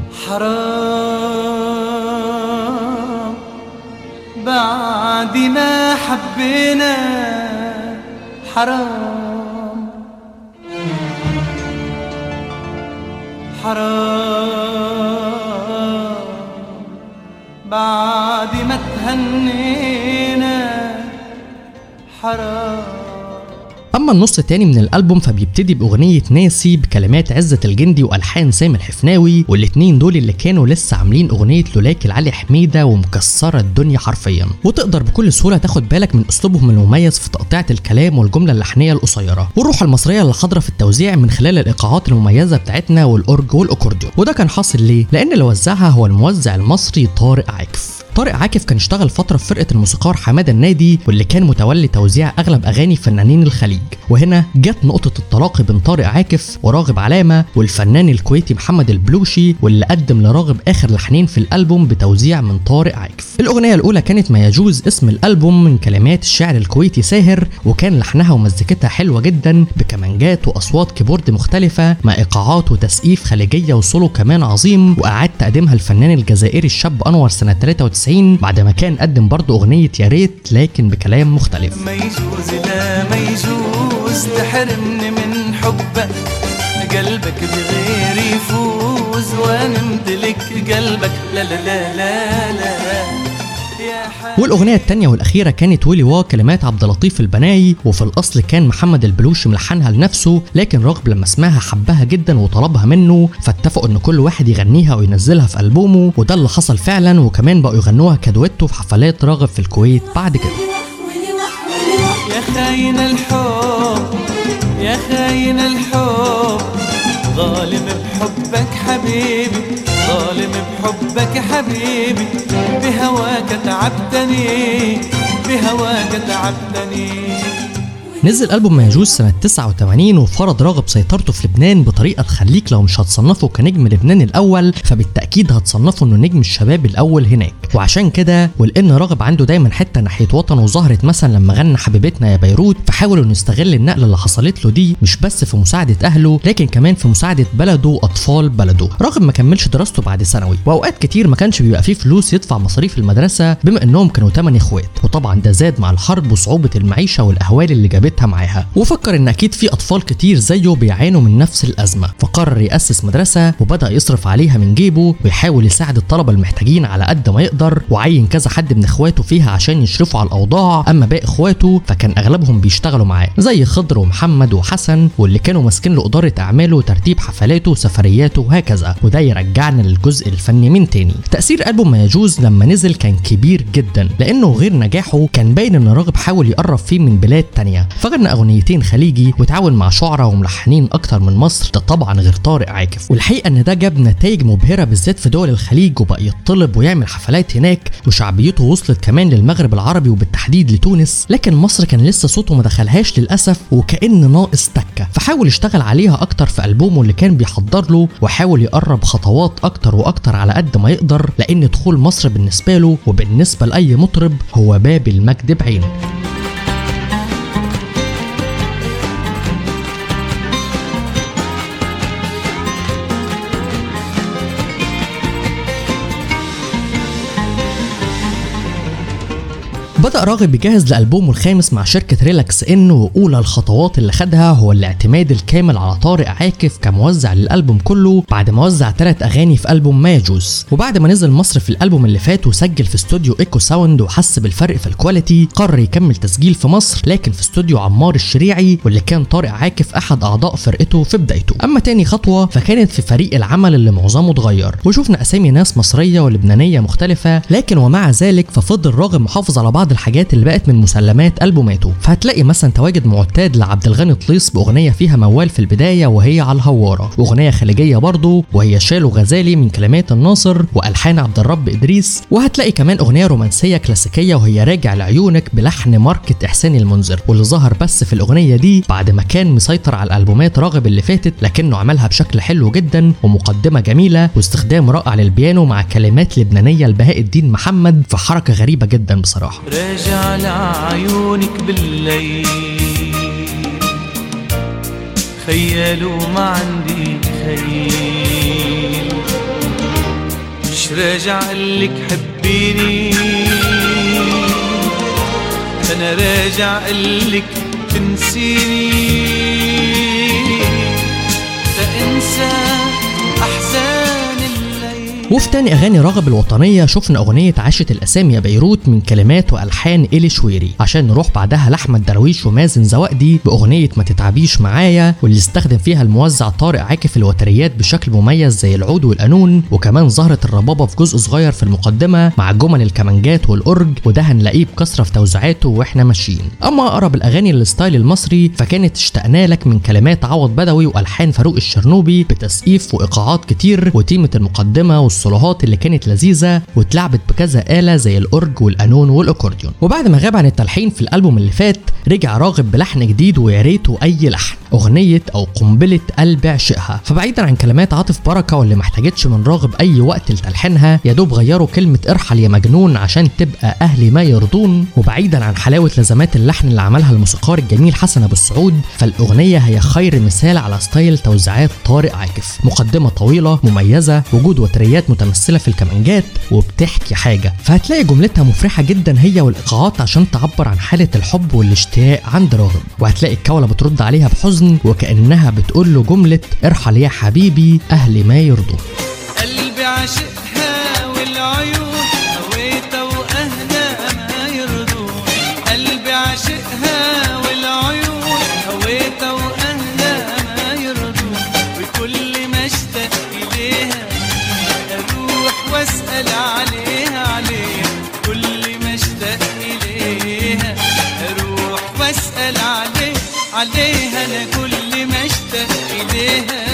حرام بعد ما حبينا حرام حرام بعد ما تهنينا حرام اما النص التاني من الالبوم فبيبتدي باغنيه ناسي بكلمات عزه الجندي والحان سامي الحفناوي والاتنين دول اللي كانوا لسه عاملين اغنيه لولاك لعلي حميده ومكسره الدنيا حرفيا وتقدر بكل سهوله تاخد بالك من اسلوبهم المميز في تقطيعه الكلام والجمله اللحنيه القصيره والروح المصريه اللي حاضره في التوزيع من خلال الايقاعات المميزه بتاعتنا والاورج والاكورديون وده كان حاصل ليه لان اللي وزعها هو الموزع المصري طارق عكف طارق عاكف كان اشتغل فتره في فرقه الموسيقار حماده النادي واللي كان متولي توزيع اغلب اغاني فنانين الخليج وهنا جت نقطه التلاقي بين طارق عاكف وراغب علامه والفنان الكويتي محمد البلوشي واللي قدم لراغب اخر لحنين في الالبوم بتوزيع من طارق عاكف الاغنيه الاولى كانت ما يجوز اسم الالبوم من كلمات الشاعر الكويتي ساهر وكان لحنها ومزيكتها حلوه جدا بكمانجات واصوات كيبورد مختلفه مع ايقاعات وتسقيف خليجيه وسولو كمان عظيم واعاد تقديمها الفنان الجزائري الشاب انور سنه 93 بعد ما كان قدم برضه اغنيه يا ريت لكن بكلام مختلف ما يجوز لا ما يجوز تحرمني من حبك قلبك بغير يفوز وانا امتلك قلبك لا لا لا لا لا يا حبيبي والاغنيه الثانيه والاخيره كانت ويلي وا كلمات عبد اللطيف البناي وفي الاصل كان محمد البلوشي ملحنها لنفسه لكن راغب لما سمعها حبها جدا وطلبها منه فاتفقوا ان كل واحد يغنيها وينزلها في البومه وده اللي حصل فعلا وكمان بقوا يغنوها كدويتو في حفلات راغب في الكويت بعد كده يا خاين الحب يا خاين الحب ظالم بحبك حبيبي ظالم بحبك حبيبي بهواك تعبتني بهواك تعبتني نزل ألبوم ما يجوز سنة 89 وفرض راغب سيطرته في لبنان بطريقة تخليك لو مش هتصنفه كنجم لبنان الأول فبالتأكيد هتصنفه إنه نجم الشباب الأول هناك وعشان كده ولأن راغب عنده دايما حتة ناحية وطنه وظهرت مثلا لما غنى حبيبتنا يا بيروت فحاول إنه يستغل النقلة اللي حصلت له دي مش بس في مساعدة أهله لكن كمان في مساعدة بلده وأطفال بلده راغب ما كملش دراسته بعد ثانوي وأوقات كتير ما كانش بيبقى فيه فلوس يدفع مصاريف المدرسة بما إنهم كانوا 8 إخوات وطبعا ده زاد مع الحرب وصعوبة المعيشة والأهوال اللي جابتها معاها وفكر ان اكيد في اطفال كتير زيه بيعانوا من نفس الازمه فقرر ياسس مدرسه وبدا يصرف عليها من جيبه ويحاول يساعد الطلبه المحتاجين على قد ما يقدر وعين كذا حد من اخواته فيها عشان يشرفوا على الاوضاع اما باقي اخواته فكان اغلبهم بيشتغلوا معاه زي خضر ومحمد وحسن واللي كانوا ماسكين له اداره اعماله وترتيب حفلاته وسفرياته وهكذا وده يرجعنا للجزء الفني من تاني تاثير البوم ما يجوز لما نزل كان كبير جدا لانه غير نجاحه كان باين ان راغب حاول يقرب فيه من بلاد تانية فغنى اغنيتين خليجي وتعاون مع شعراء وملحنين اكتر من مصر ده طبعا غير طارق عاكف والحقيقه ان ده جاب نتائج مبهره بالذات في دول الخليج وبقى يطلب ويعمل حفلات هناك وشعبيته وصلت كمان للمغرب العربي وبالتحديد لتونس لكن مصر كان لسه صوته ما دخلهاش للاسف وكأن ناقص تكه فحاول يشتغل عليها اكتر في البومه اللي كان بيحضر له وحاول يقرب خطوات اكتر واكتر على قد ما يقدر لان دخول مصر بالنسبه له وبالنسبه لاي مطرب هو باب المجد بعينه بدأ راغب يجهز لألبومه الخامس مع شركة ريلاكس إن وأولى الخطوات اللي خدها هو الاعتماد الكامل على طارق عاكف كموزع للألبوم كله بعد ما وزع ثلاث أغاني في ألبوم ما يجوز وبعد ما نزل مصر في الألبوم اللي فات وسجل في استوديو إيكو ساوند وحس بالفرق في الكواليتي قرر يكمل تسجيل في مصر لكن في استوديو عمار الشريعي واللي كان طارق عاكف أحد أعضاء فرقته في بدايته أما تاني خطوة فكانت في فريق العمل اللي معظمه اتغير وشفنا أسامي ناس مصرية ولبنانية مختلفة لكن ومع ذلك ففضل راغب محافظ على بعض الحاجات اللي بقت من مسلمات ألبوماته فهتلاقي مثلا تواجد معتاد لعبد الغني طليس بأغنية فيها موال في البداية وهي على الهوارة وأغنية خليجية برضه وهي شالو غزالي من كلمات الناصر وألحان عبد الرب إدريس وهتلاقي كمان أغنية رومانسية كلاسيكية وهي راجع لعيونك بلحن ماركة إحسان المنذر واللي ظهر بس في الأغنية دي بعد ما كان مسيطر على الألبومات راغب اللي فاتت لكنه عملها بشكل حلو جدا ومقدمة جميلة واستخدام رائع للبيانو مع كلمات لبنانية لبهاء الدين محمد في حركة غريبة جدا بصراحة راجع لعيونك بالليل خيالوا ما عندي خيل مش راجع قلك حبيني انا راجع قلك تنسيني تنسى احزان الليل وفي تاني اغاني راغب الوطنيه شفنا اغنيه عاشت الاسامي يا بيروت من كلمات والحان الي شويري عشان نروح بعدها لاحمد درويش ومازن زوقدي باغنيه ما تتعبيش معايا واللي استخدم فيها الموزع طارق عاكف الوتريات بشكل مميز زي العود والقانون وكمان ظهرت الربابه في جزء صغير في المقدمه مع جمل الكمانجات والأورج وده هنلاقيه بكثره في توزيعاته واحنا ماشيين اما اقرب الاغاني للستايل المصري فكانت اشتقنا لك من كلمات عوض بدوي والحان فاروق الشرنوبي بتسقيف وايقاعات كتير وتيمه المقدمه والصوت الصولوهات اللي كانت لذيذة واتلعبت بكذا آلة زي الأورج والقانون والأكورديون وبعد ما غاب عن التلحين في الألبوم اللي فات رجع راغب بلحن جديد ويا ريته أي لحن أغنية أو قنبلة قلب عشقها فبعيدا عن كلمات عاطف بركة واللي محتاجتش من راغب أي وقت لتلحينها يا دوب غيروا كلمة ارحل يا مجنون عشان تبقى أهلي ما يرضون وبعيدا عن حلاوة لزمات اللحن اللي عملها الموسيقار الجميل حسن أبو السعود فالأغنية هي خير مثال على ستايل توزيعات طارق عاكف مقدمة طويلة مميزة وجود وتريات متمثلة في الكمانجات وبتحكي حاجة فهتلاقي جملتها مفرحة جدا هي والإيقاعات عشان تعبر عن حالة الحب والاشتياق عند راغب وهتلاقي الكولة بترد عليها بحزن وكأنها بتقول له جملة ارحل يا حبيبي أهلي ما يرضون قلبي عاشقها والعيون هويتها واهلها ما يرضون قلبي عاشقها والعيون هويتها واهلها ما يرضون وكل ما اشتاق اليها اروح واسال عليها عليها كل ما اشتاق اليها اروح واسال عليه عليها انا كل ما اشتاق اليها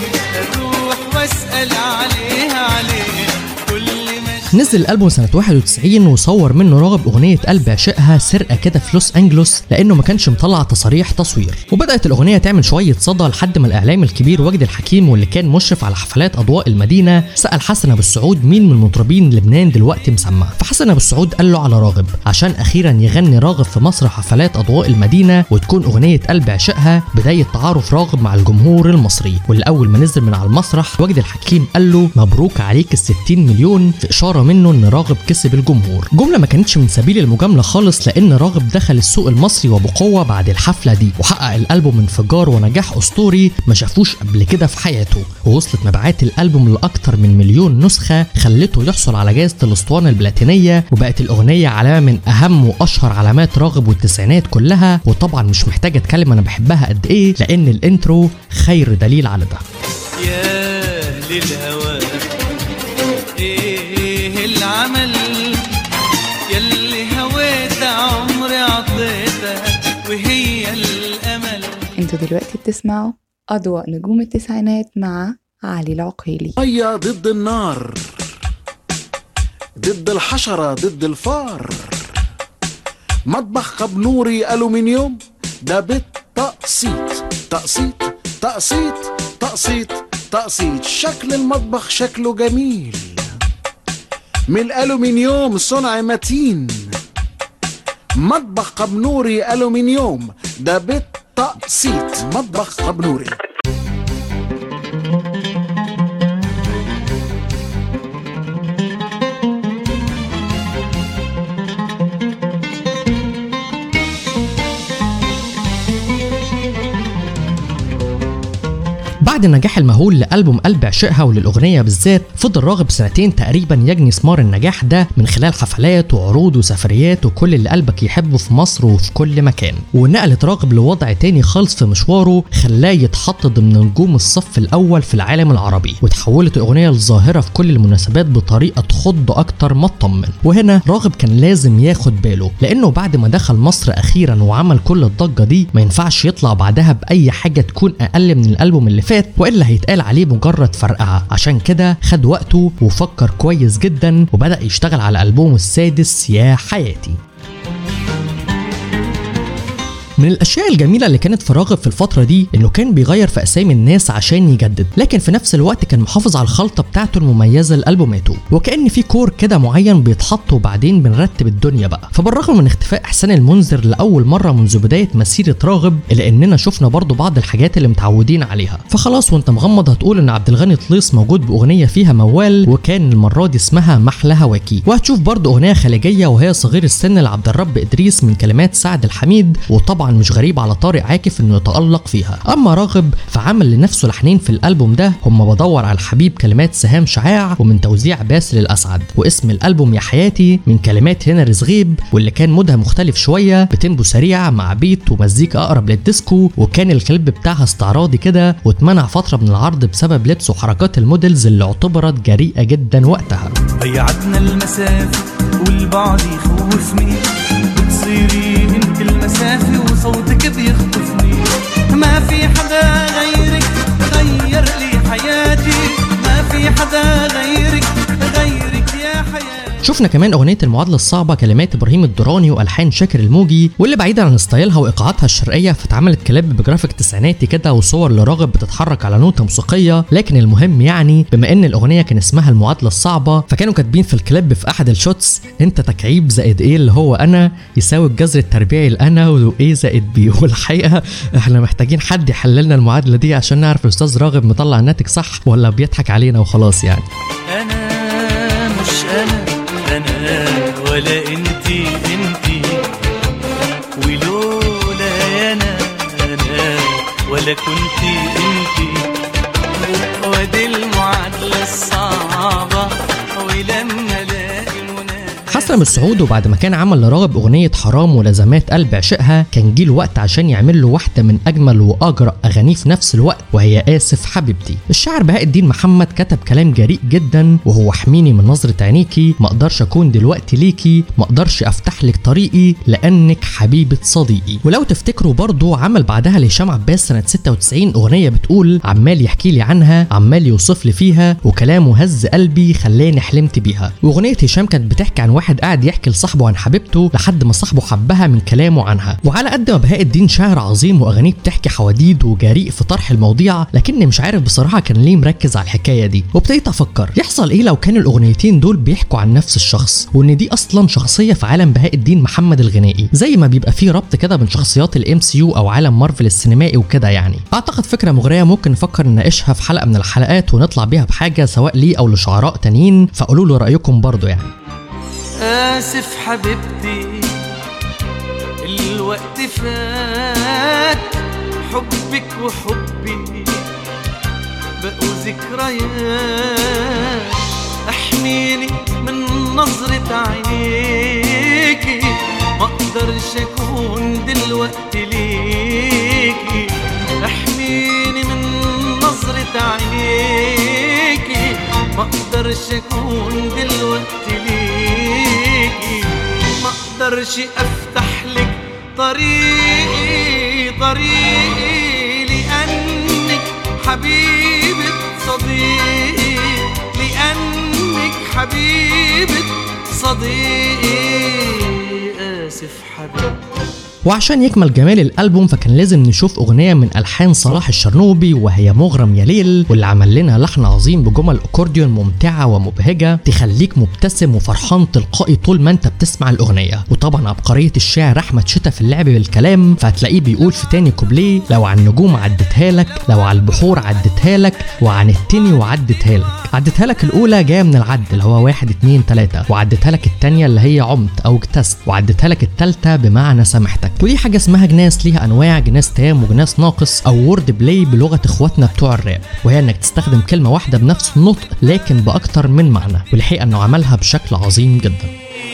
اروح واسال عليها عليها كل ما اشتاق نزل الالبوم سنه 91 وصور منه راغب اغنيه قلب عشقها سرقه كده في لوس انجلوس لانه ما كانش مطلع تصاريح تصوير وبدات الاغنيه تعمل شويه صدى لحد ما الاعلامي الكبير وجدي الحكيم واللي كان مشرف على حفلات اضواء المدينه سال حسن ابو السعود مين من مطربين لبنان دلوقتي مسمع فحسن ابو السعود قال له على راغب عشان اخيرا يغني راغب في مسرح حفلات اضواء المدينه وتكون اغنيه قلب عشقها بدايه تعارف راغب مع الجمهور المصري واللي اول ما نزل من على المسرح وجدي الحكيم قال له مبروك عليك ال 60 مليون في اشاره منه ان راغب كسب الجمهور جمله ما كانتش من سبيل المجامله خالص لان راغب دخل السوق المصري وبقوه بعد الحفله دي وحقق الالبوم انفجار ونجاح اسطوري ما شافوش قبل كده في حياته ووصلت مبيعات الالبوم لاكتر من مليون نسخه خلته يحصل على جائزه الاسطوانه البلاتينيه وبقت الاغنيه علامه من اهم واشهر علامات راغب والتسعينات كلها وطبعا مش محتاج اتكلم انا بحبها قد ايه لان الانترو خير دليل على ده يا أهل الهوى إيه العمل يلي هويت عمري عطيتها وهي الأمل انتوا دلوقتي بتسمعوا أضواء نجوم التسعينات مع علي العقيلي مية ضد النار ضد الحشرة ضد الفار مطبخ قبنوري ألومنيوم ده بالتقسيط تقسيط تقسيط تقسيط تقسيط شكل المطبخ شكله جميل من الألومنيوم صنع متين مطبخ قبنوري ألومنيوم ده بالتقسيط مطبخ قبنوري بعد النجاح المهول لألبوم قلب عشقها وللأغنية بالذات فضل راغب سنتين تقريبا يجني ثمار النجاح ده من خلال حفلات وعروض وسفريات وكل اللي قلبك يحبه في مصر وفي كل مكان ونقلت راغب لوضع تاني خالص في مشواره خلاه يتحط ضمن نجوم الصف الأول في العالم العربي وتحولت الأغنية لظاهرة في كل المناسبات بطريقة تخض أكتر ما تطمن وهنا راغب كان لازم ياخد باله لأنه بعد ما دخل مصر أخيرا وعمل كل الضجة دي ما ينفعش يطلع بعدها بأي حاجة تكون أقل من الألبوم اللي فات والا هيتقال عليه مجرد فرقعه عشان كده خد وقته وفكر كويس جدا وبدا يشتغل على البومه السادس يا حياتي من الاشياء الجميله اللي كانت في راغب في الفتره دي انه كان بيغير في اسامي الناس عشان يجدد لكن في نفس الوقت كان محافظ على الخلطه بتاعته المميزه لالبوماته وكان في كور كده معين بيتحط وبعدين بنرتب الدنيا بقى فبالرغم من اختفاء احسان المنذر لاول مره منذ بدايه مسيره راغب الا اننا شفنا برضو بعض الحاجات اللي متعودين عليها فخلاص وانت مغمض هتقول ان عبد الغني طليس موجود باغنيه فيها موال وكان المره دي اسمها محلى هواكي وهتشوف برضو اغنيه خليجيه وهي صغير السن لعبد الرب ادريس من كلمات سعد الحميد وطبعا مش غريب على طارق عاكف انه يتالق فيها اما راغب فعمل لنفسه لحنين في الالبوم ده هم بدور على الحبيب كلمات سهام شعاع ومن توزيع باسل الاسعد واسم الالبوم يا حياتي من كلمات هنا رزغيب واللي كان مودها مختلف شويه بتيمبو سريع مع بيت ومزيكا اقرب للديسكو وكان الكليب بتاعها استعراضي كده واتمنع فتره من العرض بسبب لبس وحركات الموديلز اللي اعتبرت جريئه جدا وقتها ضيعتنا المسافة والبعد يخوفني بتصيري انت المسافة وصوتك بيخطفني ما في حدا غيرك غير لي حياتي ما في حدا غيرك شفنا كمان اغنيه المعادله الصعبه كلمات ابراهيم الدراني والحان شاكر الموجي واللي بعيدا عن ستايلها وايقاعاتها الشرقيه فاتعملت كليب بجرافيك تسعيناتي كده وصور لراغب بتتحرك على نوتة موسيقيه لكن المهم يعني بما ان الاغنيه كان اسمها المعادله الصعبه فكانوا كاتبين في الكليب في احد الشوتس انت تكعيب زائد ايه اللي هو انا يساوي الجذر التربيعي الانا وايه زائد بي والحقيقه احنا محتاجين حد يحل لنا المعادله دي عشان نعرف الاستاذ راغب مطلع الناتج صح ولا بيضحك علينا وخلاص يعني انا مش انا انا ولا انتي انتي ولولا يا انا انا ولا كنتي انتي ودي المعادلة الصعبة ولما الاقي المنى حسن السعود وبعد ما كان عمل لراغب اغنيه حرام ولازمات قلب عشقها كان جه الوقت عشان يعمل له واحده من اجمل واجرأ اغانيه في نفس الوقت وهي اسف حبيبتي الشاعر بهاء الدين محمد كتب كلام جريء جدا وهو احميني من نظره عينيكي ما اقدرش اكون دلوقتي ليكي ما اقدرش افتح لك طريقي لانك حبيبه صديقي ولو تفتكروا برضه عمل بعدها لهشام عباس سنه 96 اغنيه بتقول عمال يحكي لي عنها عمال يوصف لي فيها وكلامه هز قلبي خلاني حلمت بيها واغنيه هشام كانت بتحكي عن واحد قاعد يحكي لصاحبه عن حبيبته لحد ما صاحبه حبها من كلامه عنها وعلى قد ما بهاء الدين شاعر عظيم واغانيه بتحكي حواديت وجريء في طرح المواضيع لكني مش عارف بصراحه كان ليه مركز على الحكايه دي وابتديت افكر يحصل ايه لو كان الاغنيتين دول بيحكوا عن نفس الشخص وان دي اصلا شخصيه في عالم بهاء الدين محمد الغنائي زي ما بيبقى فيه ربط كده بين شخصيات الام سي يو او عالم مارفل السينمائي وكده يعني اعتقد فكره مغريه ممكن نفكر نناقشها في حلقه من الحلقات ونطلع بيها بحاجه سواء ليه او لشعراء تانيين فقولوا لي رايكم برضو يعني آسف حبيبتي الوقت فات حبك وحبي بقوا ذكريات احميني من نظرة عينيكي ما اقدرش اكون دلوقتي ليكي احميني من نظرة عينيكي ما اقدرش اكون دلوقتي ليكي ما اقدرش افتح لك طريقي طريقي لانك حبيبة صديقي لانك حبيبة صديقي اسف حبيبي وعشان يكمل جمال الالبوم فكان لازم نشوف اغنيه من الحان صلاح الشرنوبي وهي مغرم يا ليل واللي عمل لنا لحن عظيم بجمل اكورديون ممتعه ومبهجه تخليك مبتسم وفرحان تلقائي طول ما انت بتسمع الاغنيه وطبعا عبقريه الشاعر احمد شتا في اللعب بالكلام فهتلاقيه بيقول في تاني كوبليه لو عن النجوم عدتها لك لو على البحور عدتها لك وعن التاني وعدتها لك عدتها لك الاولى جايه من العد اللي هو واحد اتنين تلاته وعدتها لك التانيه اللي هي عمت او اجتزت وعدتها لك التالته بمعنى سامحتك ودي حاجه اسمها جناس ليها انواع جناس تام وجناس ناقص او وورد بلاي بلغه اخواتنا بتوع الراب وهي انك تستخدم كلمه واحده بنفس النطق لكن باكتر من معنى والحقيقه انه عملها بشكل عظيم جدا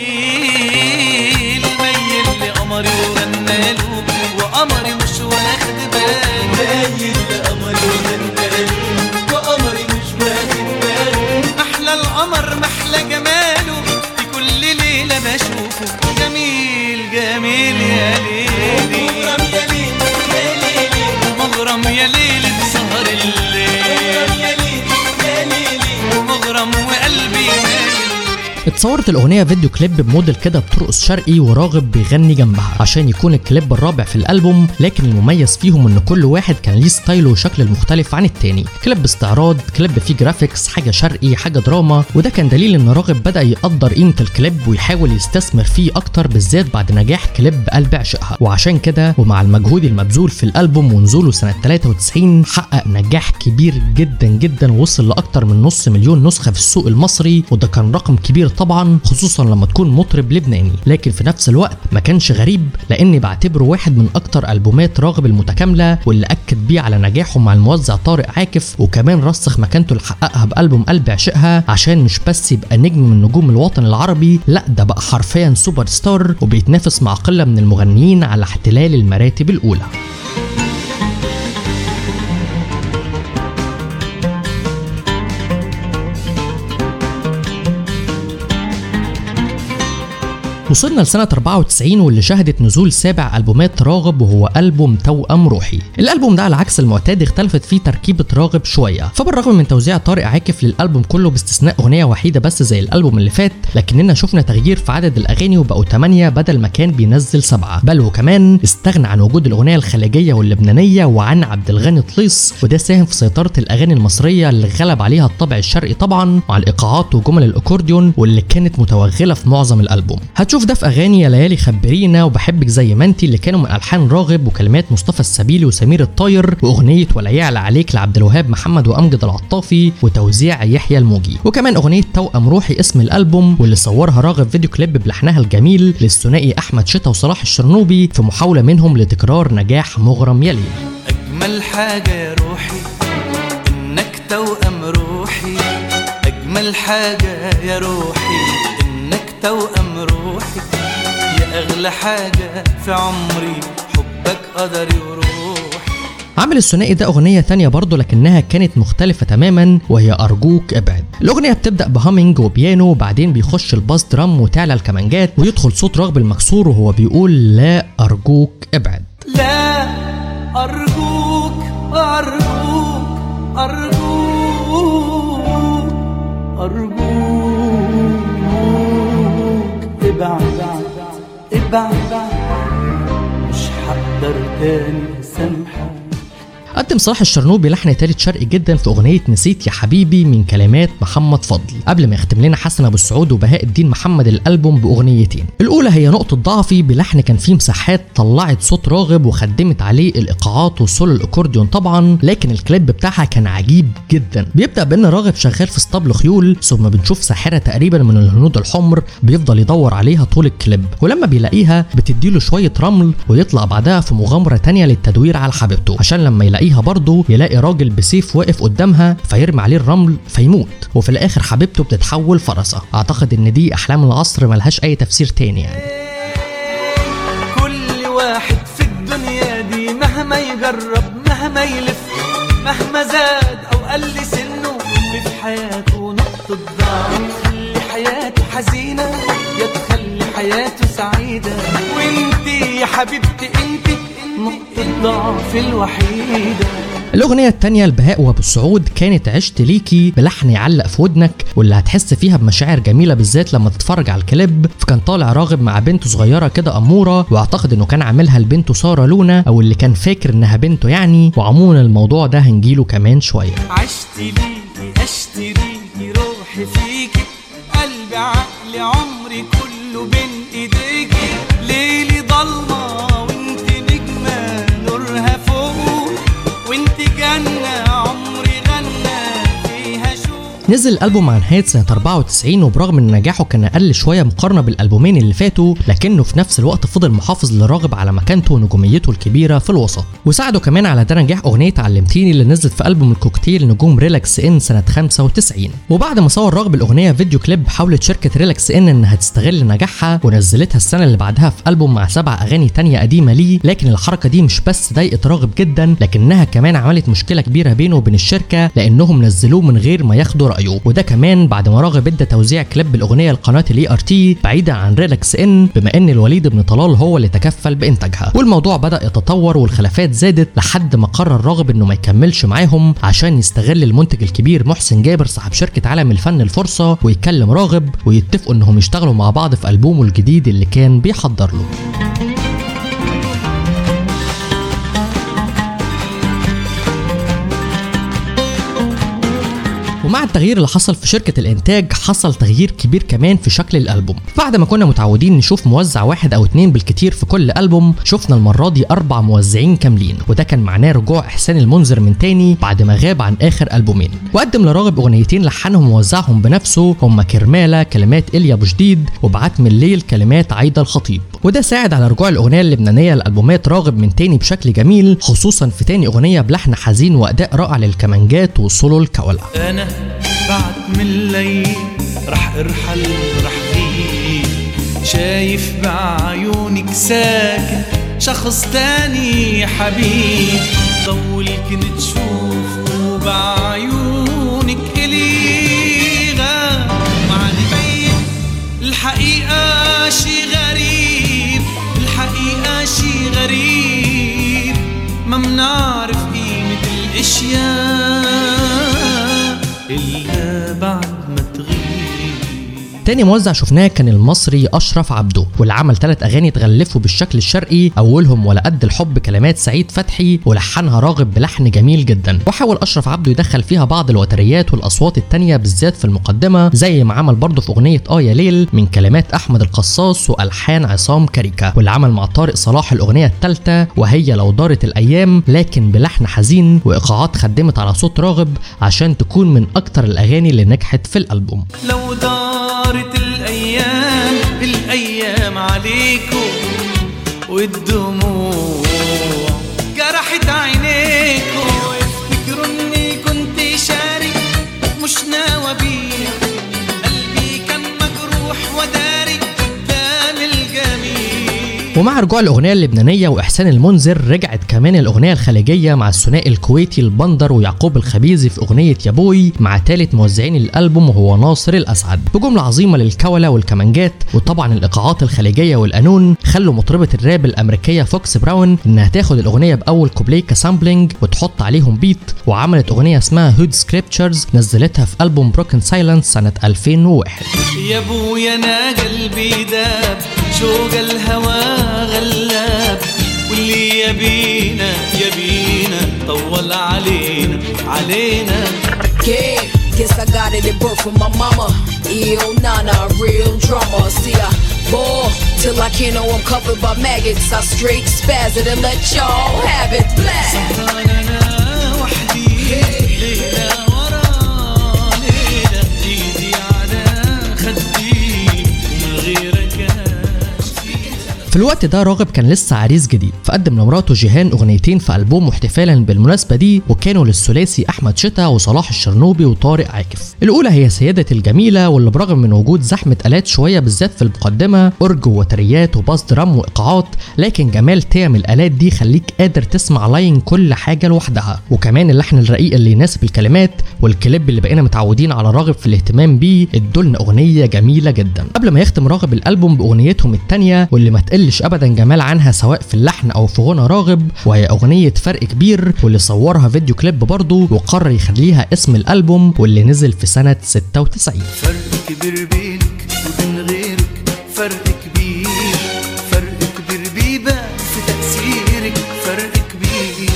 الميل لقمري وغناله وقمري مش واخد باله ميل لقمري وغناله وقمري مش واخد باله احلى القمر محلى جماله في كل ليله بشوفه جميل جميل يا ليلي مغرم يا ليل يا ليلي مغرم يا ليل سهر الليل يا ليل يا ليلي مغرم وقلبي مايل اتصورت الاغنيه فيديو كليب بموديل كده بترقص شرقي وراغب بيغني جنبها عشان يكون الكليب الرابع في الالبوم لكن المميز فيهم ان كل واحد كان ليه ستايله وشكل المختلف عن التاني كليب استعراض كليب فيه جرافيكس حاجه شرقي حاجه دراما وده كان دليل ان راغب بدا يقدر قيمه الكليب ويحاول يستثمر فيه اكتر بالذات بعد نجاح كليب قلب عشقها وعشان كده ومع المجهود المبذول في الالبوم ونزوله سنه 93 حقق نجاح كبير جدا جدا وصل لاكتر من نص مليون نسخه في السوق المصري وده كان رقم كبير طبعا خصوصا لما تكون مطرب لبناني لكن في نفس الوقت ما كانش غريب لاني بعتبره واحد من اكتر البومات راغب المتكامله واللي اكد بيه على نجاحه مع الموزع طارق عاكف وكمان رسخ مكانته اللي حققها بالبوم قلب عشقها عشان مش بس يبقى نجم من نجوم الوطن العربي لا ده بقى حرفيا سوبر ستار وبيتنافس مع قله من المغنيين على احتلال المراتب الاولى وصلنا لسنة 94 واللي شهدت نزول سابع ألبومات راغب وهو ألبوم توأم روحي الألبوم ده على عكس المعتاد اختلفت فيه تركيبة راغب شوية فبالرغم من توزيع طارق عاكف للألبوم كله باستثناء أغنية وحيدة بس زي الألبوم اللي فات لكننا شفنا تغيير في عدد الأغاني وبقوا 8 بدل ما كان بينزل سبعة بل وكمان استغنى عن وجود الأغنية الخليجية واللبنانية وعن عبد الغني طليس وده ساهم في سيطرة الأغاني المصرية اللي غلب عليها الطابع الشرقي طبعا مع الإيقاعات وجمل الأكورديون واللي كانت متوغلة في معظم الألبوم هتشوف ده في أغاني يا ليالي خبرينا وبحبك زي ما انتي اللي كانوا من ألحان راغب وكلمات مصطفى السبيلي وسمير الطاير وأغنية ولا يعلى عليك لعبد الوهاب محمد وأمجد العطافي وتوزيع يحيى الموجي وكمان أغنية توأم روحي اسم الألبوم واللي صورها راغب فيديو كليب بلحنها الجميل للثنائي أحمد شتا وصلاح الشرنوبي في محاولة منهم لتكرار نجاح مغرم يلي أجمل حاجة يا روحي إنك توأم روحي أجمل حاجة يا روحي إنك توأم روحي يا أغلى حاجة في عمري حبك قدري وروحي عمل الثنائي ده أغنية تانية برضه لكنها كانت مختلفة تماما وهي أرجوك ابعد الأغنية بتبدأ بهامينج وبيانو وبعدين بيخش الباس درام وتعلى الكمانجات ويدخل صوت راغب المكسور وهو بيقول لا أرجوك ابعد لا أرجوك أرجوك أرجوك أرجوك ابعد ابعد مش هقدر تاني سامحك قدم صلاح الشرنوبي لحن تالت شرقي جدا في اغنيه نسيت يا حبيبي من كلمات محمد فضل قبل ما يختم لنا حسن ابو السعود وبهاء الدين محمد الالبوم باغنيتين الاولى هي نقطه ضعفي بلحن كان فيه مساحات طلعت صوت راغب وخدمت عليه الايقاعات والسولو الاكورديون طبعا لكن الكليب بتاعها كان عجيب جدا بيبدا بان راغب شغال في اسطبل خيول ثم بنشوف ساحره تقريبا من الهنود الحمر بيفضل يدور عليها طول الكليب ولما بيلاقيها بتديله شويه رمل ويطلع بعدها في مغامره تانية للتدوير على حبيبته عشان لما يلاقيها برضه يلاقي راجل بسيف واقف قدامها فيرمي عليه الرمل فيموت وفي الاخر حبيبته بتتحول فرسه اعتقد ان دي احلام العصر ملهاش اي تفسير تاني يعني كل واحد في الدنيا دي مهما يجرب مهما يلف مهما زاد او قل سنه في حياته نقطة ضعف تخلي حياته حزينة يا تخلي حياته سعيدة وانتي يا حبيبتي انتي نقطة ضعف الوحيدة الأغنية التانية لبهاء وأبو السعود كانت عشت ليكي بلحن يعلق في ودنك واللي هتحس فيها بمشاعر جميلة بالذات لما تتفرج على الكليب فكان طالع راغب مع بنته صغيرة كده أمورة وأعتقد إنه كان عاملها لبنته سارة لونا أو اللي كان فاكر إنها بنته يعني وعموما الموضوع ده هنجيله كمان شوية عشت ليكي اشتريكي روحي فيكي قلبي عقلي عمري كله بين ايديكي ليلي ضلمة وانت نجمة نورها فوق وانت جنة عمري غنى فيها شوق نزل الألبوم عن نهاية سنة 94 وبرغم ان نجاحه كان أقل شوية مقارنة بالألبومين اللي فاتوا لكنه في نفس الوقت فضل محافظ لراغب على مكانته ونجوميته الكبيرة في الوسط وساعده كمان على ده نجاح أغنية علمتيني اللي نزلت في ألبوم الكوكتيل نجوم ريلاكس إن سنة 95 وبعد ما صور راغب الأغنية فيديو كليب حاولت شركة ريلاكس إن إنها تستغل نجاحها ونزلتها السنة اللي بعدها في ألبوم مع سبع أغاني تانية قديمة ليه لكن الحركة دي مش بس ضايقت راغب جدا لكنها كمان عملت مشكلة كبيرة بينه وبين الشركة لأنهم نزلوه من غير ما ياخدوا رأيه وده كمان بعد ما راغب ادى توزيع كليب الاغنيه لقناه الاي ار تي بعيدا عن ريلاكس ان بما ان الوليد بن طلال هو اللي تكفل بانتاجها والموضوع بدا يتطور والخلافات زادت لحد ما قرر راغب انه ما يكملش معاهم عشان يستغل المنتج الكبير محسن جابر صاحب شركه عالم الفن الفرصه ويكلم راغب ويتفقوا انهم يشتغلوا مع بعض في البومه الجديد اللي كان بيحضر له ومع التغيير اللي حصل في شركة الإنتاج حصل تغيير كبير كمان في شكل الألبوم بعد ما كنا متعودين نشوف موزع واحد أو اتنين بالكتير في كل ألبوم شفنا المرة دي أربع موزعين كاملين وده كان معناه رجوع إحسان المنذر من تاني بعد ما غاب عن آخر ألبومين وقدم لراغب أغنيتين لحنهم ووزعهم بنفسه هما كرمالة كلمات إليا أبو جديد وبعت من الليل كلمات عايدة الخطيب وده ساعد على رجوع الأغنية اللبنانية لألبومات راغب من تاني بشكل جميل خصوصا في تاني أغنية بلحن حزين وأداء رائع للكمانجات وسولو الكولة انا بعد من الليل رح ارحل رح غيب شايف بعيونك ساكن شخص تاني يا حبيب ضولك نتشوف وبعيونك إلي غاب معني بين الحقيقة شي غاب الأشياء إلا بعد ما تغيب تاني موزع شفناه كان المصري اشرف عبده واللي عمل ثلاث اغاني اتغلفوا بالشكل الشرقي اولهم ولا قد الحب كلمات سعيد فتحي ولحنها راغب بلحن جميل جدا وحاول اشرف عبده يدخل فيها بعض الوتريات والاصوات التانية بالذات في المقدمه زي ما عمل برضه في اغنيه اه يا ليل من كلمات احمد القصاص والحان عصام كاريكا واللي عمل مع طارق صلاح الاغنيه الثالثه وهي لو دارت الايام لكن بلحن حزين وايقاعات خدمت على صوت راغب عشان تكون من اكتر الاغاني اللي نجحت في الالبوم لو دارت الأيام الأيام عليكم والدموع جرحت عينيكم افتكروا إني كنت شاري مش ناوى بيع قلبي كان مجروح وداري قدام الجميل ومع رجوع الاغنيه اللبنانيه واحسان المنذر رجعت كمان الاغنيه الخليجيه مع الثنائي الكويتي البندر ويعقوب الخبيزي في اغنيه يا بوي مع ثالث موزعين الالبوم وهو ناصر الاسعد بجمله عظيمه للكولا والكمانجات وطبعا الايقاعات الخليجيه والقانون خلوا مطربه الراب الامريكيه فوكس براون انها تاخد الاغنيه باول كوبليه كسامبلينج وتحط عليهم بيت وعملت اغنيه اسمها هود سكريبتشرز نزلتها في البوم بروكن سايلنس سنه 2001 يا ابويا انا قلبي داب شوق الهوى غلاب واللي يبينا يبينا طول علينا علينا Yeah, guess I got it at birth from my mama. Eo Nana, a real drama. See, I ball till I can't know I'm covered by maggots. I straight spaz it and let y'all have it. Black. انا وحدي ليلة ورا ليلة ايدي على خدي ومن غيرك في الوقت ده راغب كان لسه عريس جديد فقدم لمراته جيهان اغنيتين في البوم واحتفالا بالمناسبه دي وكانوا للثلاثي احمد شتا وصلاح الشرنوبي وطارق عاكف الاولى هي سيده الجميله واللي برغم من وجود زحمه الات شويه بالذات في المقدمه اورج ووتريات وباس درام وايقاعات لكن جمال تيم الالات دي خليك قادر تسمع لاين كل حاجه لوحدها وكمان اللحن الرقيق اللي يناسب الكلمات والكليب اللي بقينا متعودين على راغب في الاهتمام بيه ادولنا اغنيه جميله جدا قبل ما يختم راغب الالبوم باغنيتهم الثانيه واللي ما تقلش ابدا جمال عنها سواء في اللحن او في غنى راغب وهي اغنيه فرق كبير واللي صورها فيديو كليب برضه وقرر يخليها اسم الالبوم واللي نزل في سنه 96 فرق كبير بينك وبين غيرك فرق كبير فرق كبير بيبان في تأثيرك فرق كبير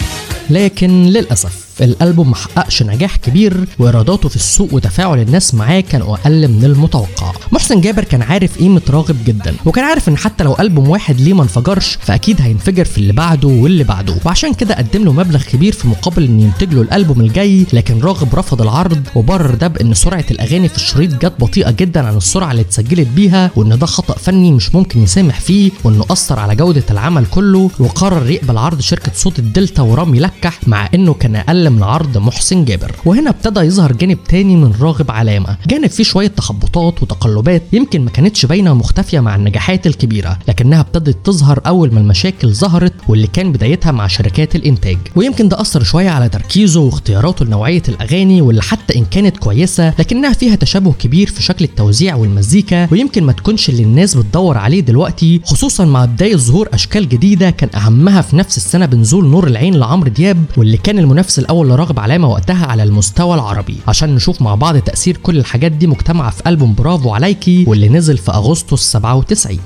لكن للأسف الألبوم محققش نجاح كبير وإيراداته في السوق وتفاعل الناس معاه كان أقل من المتوقع محسن جابر كان عارف قيمة راغب جدا وكان عارف إن حتى لو ألبوم واحد ليه ما انفجرش فأكيد هينفجر في اللي بعده واللي بعده وعشان كده قدم له مبلغ كبير في مقابل إن ينتج له الألبوم الجاي لكن راغب رفض العرض وبرر ده بإن سرعة الأغاني في الشريط جت بطيئة جدا عن السرعة اللي اتسجلت بيها وإن ده خطأ فني مش ممكن يسامح فيه وإنه أثر على جودة العمل كله وقرر يقبل عرض شركة صوت الدلتا ورامي لكح مع إنه كان أقل من عرض محسن جابر وهنا ابتدى يظهر جانب تاني من راغب علامة جانب فيه شوية تخبطات وتقلبات يمكن ما كانتش باينة ومختفية مع النجاحات الكبيرة لكنها ابتدت تظهر أول ما المشاكل ظهرت واللي كان بدايتها مع شركات الإنتاج ويمكن ده أثر شوية على تركيزه واختياراته لنوعية الأغاني واللي حتى إن كانت كويسة لكنها فيها تشابه كبير في شكل التوزيع والمزيكا ويمكن ما تكونش اللي الناس بتدور عليه دلوقتي خصوصا مع بداية ظهور أشكال جديدة كان أهمها في نفس السنة بنزول نور العين لعمرو دياب واللي كان المنافس الأول لراغب علامة وقتها على المستوى العربي عشان نشوف مع بعض تأثير كل الحاجات دي مجتمعة في ألبوم برافو عليكي واللي نزل في أغسطس 97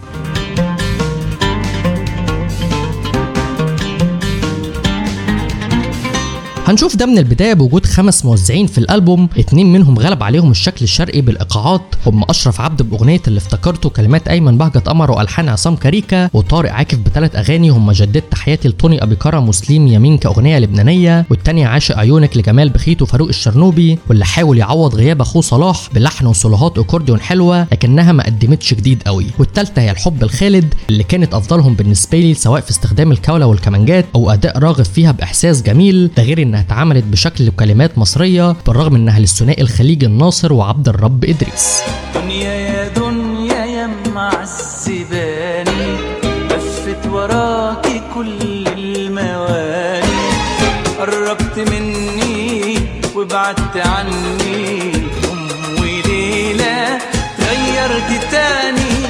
هنشوف ده من البدايه بوجود خمس موزعين في الالبوم اتنين منهم غلب عليهم الشكل الشرقي بالايقاعات هم اشرف عبد باغنيه اللي افتكرته كلمات ايمن بهجت قمر والحان عصام كاريكا وطارق عاكف بثلاث اغاني هم جددت تحياتي لطوني ابي كرم وسليم يمين كاغنيه لبنانيه والتانيه عاشق عيونك لجمال بخيت وفاروق الشرنوبي واللي حاول يعوض غياب اخوه صلاح بلحن وصولوهات اكورديون حلوه لكنها ما قدمتش جديد قوي والتالته هي الحب الخالد اللي كانت افضلهم بالنسبه لي سواء في استخدام الكولا والكمانجات او اداء راغب فيها باحساس جميل ده غير انها اتعملت بشكل وكلمات مصريه بالرغم انها للثنائي الخليجي الناصر وعبد الرب ادريس دنيا يا دنيا يا معذباني لفت وراكي كل المواني قربت مني وبعدت عني يوم وليلة تغيرت تاني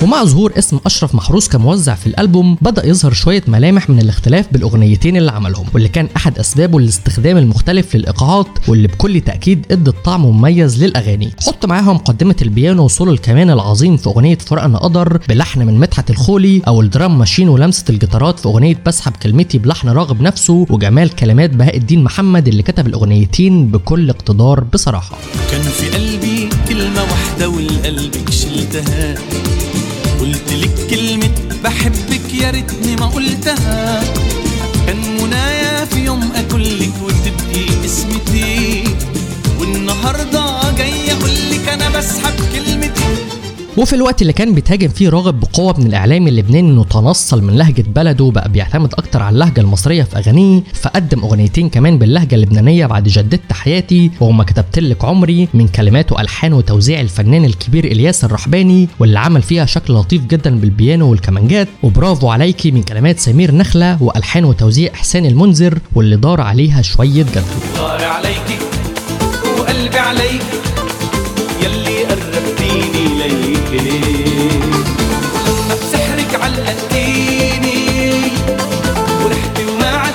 ومع ظهور اسم اشرف محروس كموزع في الالبوم بدا يظهر شويه ملامح من الاختلاف بالاغنيتين اللي عملهم واللي كان احد اسبابه الاستخدام المختلف للايقاعات واللي بكل تاكيد ادت طعم مميز للاغاني حط معاها مقدمه البيانو وصول الكمان العظيم في اغنيه فرقنا قدر بلحن من مدحت الخولي او الدرام ماشين ولمسه الجيتارات في اغنيه بسحب كلمتي بلحن راغب نفسه وجمال كلمات بهاء الدين محمد اللي كتب الاغنيتين بكل اقتدار بصراحه كان في قلبي كلمة واحدة والقلبك شلتها قلت لك كلمة بحبك يا ريتني ما قلتها كان منايا في يوم اكلك وتبقي اسمتي والنهارده جاي اقول لك انا بسحب كلمتي وفي الوقت اللي كان بيتهاجم فيه راغب بقوه من الاعلام اللبناني انه تنصل من لهجه بلده بقى بيعتمد اكتر على اللهجه المصريه في اغانيه فقدم اغنيتين كمان باللهجه اللبنانيه بعد جددت حياتي وهما كتبت لك عمري من كلمات والحان وتوزيع الفنان الكبير الياس الرحباني واللي عمل فيها شكل لطيف جدا بالبيانو والكمانجات وبرافو عليكي من كلمات سمير نخله والحان وتوزيع احسان المنذر واللي دار عليها شويه جدل دار عليكي وقلبي عليكي يلي قربتيني ليكي ولما بسحرك علقتيني ورحتي وما عاد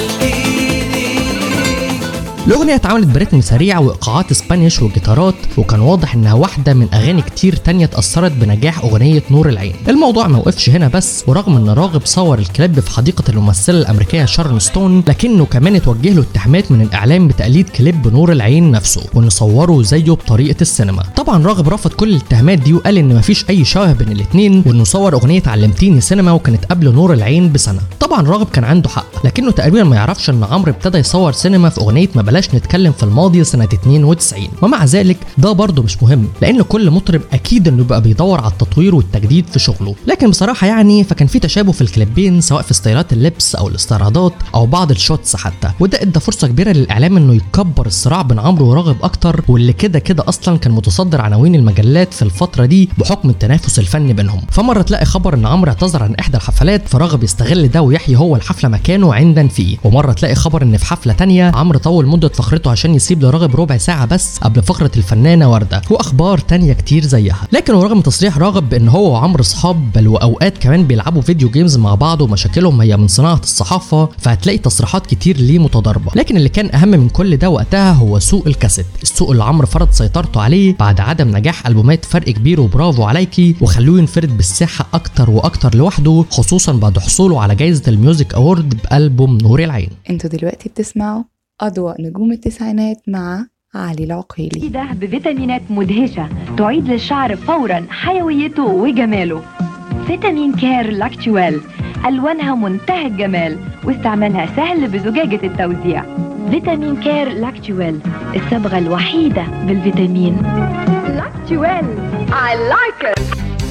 تسأليني الأغنية اتعملت برتم سريع وإيقاعات اسبانيش وجيتارات وكان واضح إنها واحدة من أغاني كتير تانية اتأثرت بنجاح أغنية نور العين. الموضوع ما وقفش هنا بس ورغم إن راغب صور الكليب في حديقة الممثلة الأمريكية شارون ستون لكنه كمان اتوجه له اتهامات من الإعلام بتقليد كليب نور العين نفسه وإن صوره زيه بطريقة السينما. طبعا راغب رفض كل الاتهامات دي وقال إن مفيش أي شبه بين الاتنين وإنه صور أغنية علمتيني سينما وكانت قبل نور العين بسنة. طبعا راغب كان عنده حق لكنه تقريبا ما يعرفش إن عمرو ابتدى يصور سينما في أغنية ما بلاش نتكلم في الماضي سنة 92 ومع ذلك ده برضه مش مهم لأن كل مطرب أكيد إنه بيبقى بيدور على التطوير والتجديد في شغله لكن بصراحة يعني فكان في تشابه في الكليبين سواء في ستايلات اللبس أو الاستعراضات أو بعض الشوتس حتى وده ادى فرصة كبيرة للإعلام إنه يكبر الصراع بين عمرو وراغب أكتر واللي كده كده أصلا كان متصدر عناوين المجلات في الفترة دي بحكم التنافس الفني بينهم فمرة تلاقي خبر إن عمرو اعتذر عن إحدى الحفلات فراغب يستغل ده ويحيي هو الحفلة مكانه عندا فيه ومرة تلاقي خبر إن في حفلة تانية عمرو طول مدة فقرته عشان يسيب لراغب ربع ساعة بس قبل فقرة الفنانة وردة وأخبار تانية كتير زيها لكن ورغم تصريح راغب بإن هو وعمرو صحاب بل وأوقات كمان بيلعبوا فيديو جيمز مع بعض ومشاكلهم هي من صناعة الصحافة فهتلاقي تصريحات كتير ليه متضاربة لكن اللي كان أهم من كل ده وقتها هو سوق الكاسيت السوق اللي عمرو فرض سيطرته عليه بعد عدم نجاح ألبومات فرق كبير وبرافو عليكي وخلوه ينفرد بالساحة أكتر وأكتر لوحده خصوصا بعد حصوله على جائزة الميوزك أورد بألبوم نور العين انتوا دلوقتي بتسمعوا أضواء نجوم التسعينات مع علي العقيلي ده بفيتامينات مدهشة تعيد للشعر فورا حيويته وجماله فيتامين كير لاكتوال ألوانها منتهى الجمال واستعمالها سهل بزجاجة التوزيع فيتامين كير لاكتوال الصبغة الوحيدة بالفيتامين لاكتوال I like it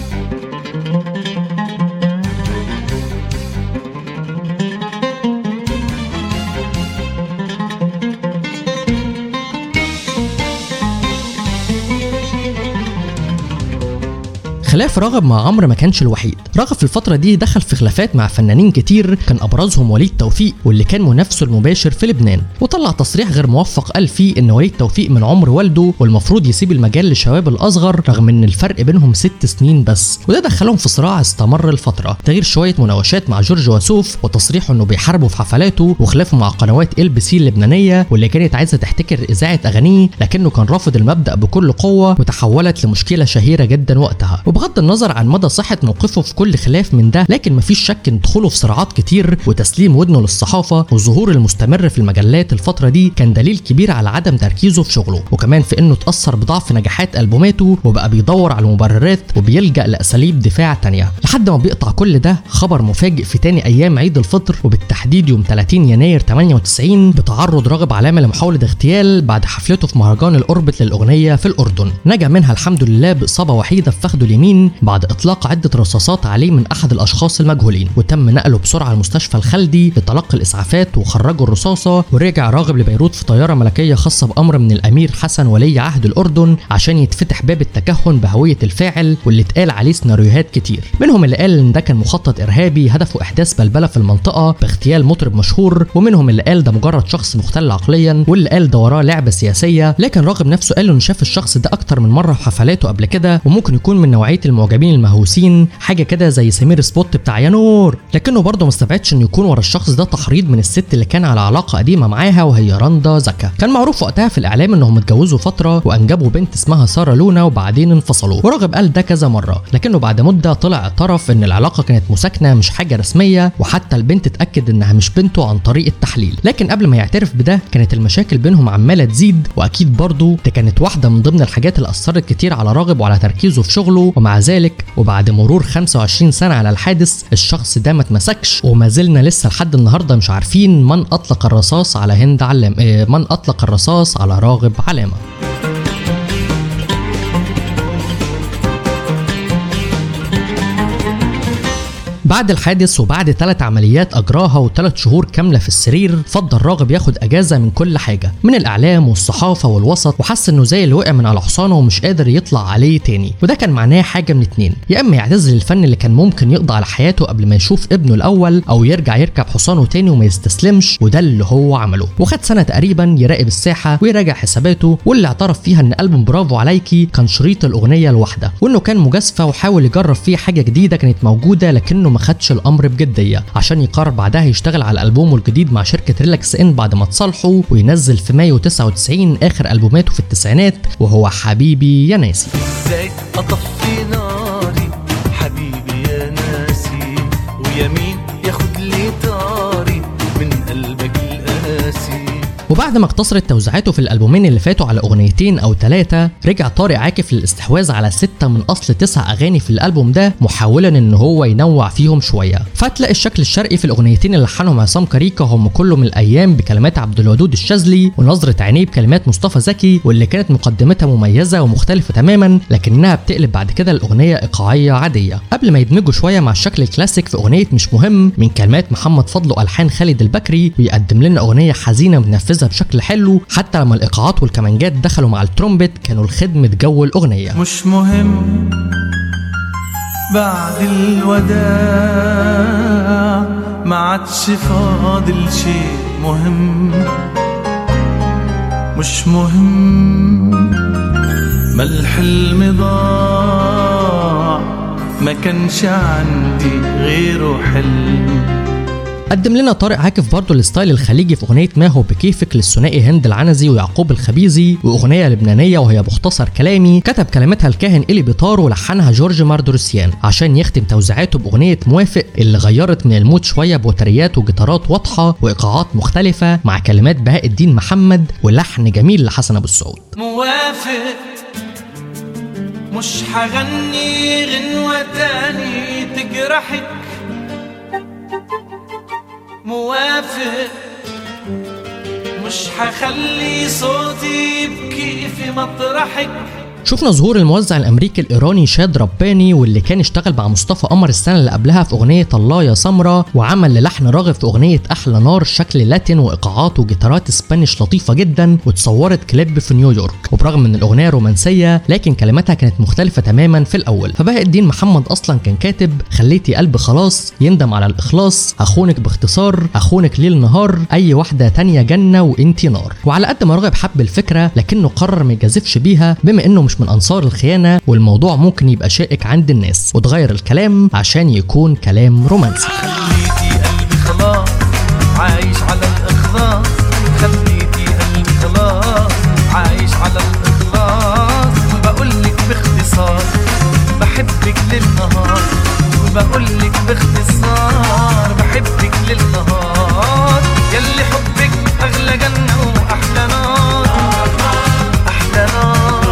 خلاف راغب مع عمرو ما كانش الوحيد راغب في الفترة دي دخل في خلافات مع فنانين كتير كان أبرزهم وليد توفيق واللي كان منافسه المباشر في لبنان وطلع تصريح غير موفق قال فيه إن وليد توفيق من عمر والده والمفروض يسيب المجال للشباب الأصغر رغم إن الفرق بينهم ست سنين بس وده دخلهم في صراع استمر لفترة ده غير شوية مناوشات مع جورج وسوف وتصريحه إنه بيحاربه في حفلاته وخلافه مع قنوات ال بي سي اللبنانية واللي كانت عايزة تحتكر إذاعة أغانيه لكنه كان رافض المبدأ بكل قوة وتحولت لمشكلة شهيرة جدا وقتها وبغض النظر عن مدى صحة موقفه في كل خلاف من ده لكن مفيش شك ان دخوله في صراعات كتير وتسليم ودنه للصحافة والظهور المستمر في المجلات الفترة دي كان دليل كبير على عدم تركيزه في شغله وكمان في انه اتأثر بضعف نجاحات ألبوماته وبقى بيدور على المبررات وبيلجأ لأساليب دفاع تانية لحد ما بيقطع كل ده خبر مفاجئ في تاني أيام عيد الفطر وبالتحديد يوم 30 يناير 98 بتعرض راغب علامة لمحاولة اغتيال بعد حفلته في مهرجان الأوربت للأغنية في الأردن نجا منها الحمد لله بإصابة وحيدة في فخده اليمين بعد إطلاق عدة رصاصات عليه من أحد الأشخاص المجهولين وتم نقله بسرعة المستشفى الخلدي لتلقي الإسعافات وخرجوا الرصاصة ورجع راغب لبيروت في طيارة ملكية خاصة بأمر من الأمير حسن ولي عهد الأردن عشان يتفتح باب التكهن بهوية الفاعل واللي اتقال عليه سيناريوهات كتير منهم اللي قال إن ده كان مخطط إرهابي هدفه إحداث بلبلة في المنطقة باغتيال مطرب مشهور ومنهم اللي قال ده مجرد شخص مختل عقليا واللي قال ده وراه لعبة سياسية لكن راغب نفسه قال إنه شاف الشخص ده أكتر من مرة في حفلاته قبل كده وممكن يكون من نوعية بقيه المعجبين المهووسين حاجه كده زي سمير سبوت بتاع يا نور لكنه برضه ما استبعدش انه يكون ورا الشخص ده تحريض من الست اللي كان على علاقه قديمه معاها وهي رندا زكا كان معروف وقتها في الاعلام انهم اتجوزوا فتره وانجبوا بنت اسمها ساره لونا وبعدين انفصلوا وراغب قال ده كذا مره لكنه بعد مده طلع اعترف ان العلاقه كانت مساكنه مش حاجه رسميه وحتى البنت اتاكد انها مش بنته عن طريق التحليل لكن قبل ما يعترف بده كانت المشاكل بينهم عماله تزيد واكيد برضه دي كانت واحده من ضمن الحاجات اللي اثرت كتير على راغب وعلى تركيزه في شغله ومع ذلك وبعد مرور 25 سنه على الحادث الشخص ده ما اتمسكش وما زلنا لسه لحد النهارده مش عارفين من اطلق الرصاص على هند علام آه، من اطلق الرصاص على راغب علامه بعد الحادث وبعد ثلاث عمليات اجراها وثلاث شهور كامله في السرير فضل راغب ياخد اجازه من كل حاجه من الاعلام والصحافه والوسط وحس انه زي اللي وقع من على حصانه ومش قادر يطلع عليه تاني وده كان معناه حاجه من اتنين يا اما يعتزل الفن اللي كان ممكن يقضي على حياته قبل ما يشوف ابنه الاول او يرجع يركب حصانه تاني وما يستسلمش وده اللي هو عمله وخد سنه تقريبا يراقب الساحه ويراجع حساباته واللي اعترف فيها ان البوم برافو عليكي كان شريط الاغنيه الواحده وانه كان مجازفه وحاول يجرب فيه حاجه جديده كانت موجوده لكنه ما خدش الامر بجديه عشان يقرر بعدها يشتغل على البومه الجديد مع شركه ريلاكس ان بعد ما تصالحوا وينزل في مايو 99 اخر البوماته في التسعينات وهو حبيبي يا ناسي ازاي اطفي ناري حبيبي يا ناسي ويا مين ياخد لي طاري من قلبك القاسي وبعد ما اقتصرت توزيعاته في الالبومين اللي فاتوا على اغنيتين او ثلاثه رجع طارق عاكف للاستحواذ على ستة من اصل تسع اغاني في الالبوم ده محاولا ان هو ينوع فيهم شويه فتلاقي الشكل الشرقي في الاغنيتين اللي لحنهم عصام كاريكا هم كله من الايام بكلمات عبد الودود الشاذلي ونظره عينيه بكلمات مصطفى زكي واللي كانت مقدمتها مميزه ومختلفه تماما لكنها بتقلب بعد كده الاغنيه ايقاعيه عاديه قبل ما يدمجوا شويه مع الشكل الكلاسيك في اغنيه مش مهم من كلمات محمد فضل والحان خالد البكري ويقدم لنا اغنيه حزينه منفذها بشكل حلو حتى لما الايقاعات والكمانجات دخلوا مع الترومبت كانوا الخدمة جو الاغنيه مش مهم بعد الوداع ما عادش فاضل شيء مهم مش مهم ما الحلم ضاع ما كانش عندي غيره حلم قدم لنا طارق عاكف برضه الستايل الخليجي في اغنيه ما هو بكيفك للثنائي هند العنزي ويعقوب الخبيزي واغنيه لبنانيه وهي مختصر كلامي كتب كلماتها الكاهن إلي بيطار ولحنها جورج ماردورسيان عشان يختم توزيعاته باغنيه موافق اللي غيرت من المود شويه بوتريات وجيتارات واضحه وايقاعات مختلفه مع كلمات بهاء الدين محمد ولحن جميل لحسن ابو السعود موافق مش حغني غنوة تاني تجرحك موافق مش حخلي صوتي يبكي في مطرحك شفنا ظهور الموزع الامريكي الايراني شاد رباني واللي كان اشتغل مع مصطفى قمر السنه اللي قبلها في اغنيه الله يا سمره وعمل للحن راغب في اغنيه احلى نار شكل لاتين وايقاعات وجيتارات اسبانيش لطيفه جدا واتصورت كليب في نيويورك وبرغم ان الاغنيه رومانسيه لكن كلماتها كانت مختلفه تماما في الاول فبهاء الدين محمد اصلا كان كاتب خليتي قلبي خلاص يندم على الاخلاص اخونك باختصار اخونك ليل نهار اي واحده تانية جنه وانتي نار وعلى قد ما راغب حب الفكره لكنه قرر ما يجازفش بيها بما انه مش من انصار الخيانه والموضوع ممكن يبقى شائك عند الناس وتغير الكلام عشان يكون كلام رومانسي خليتي قلبي خلاص عايش على الإخلاص خليتي قلبي خلاص عايش على الإخلاص وبقولك باختصار بحبك للنهار وبقولك باختصار بحبك للنهار يلي حبك أغلى جنة وأحلى نار أحلى نار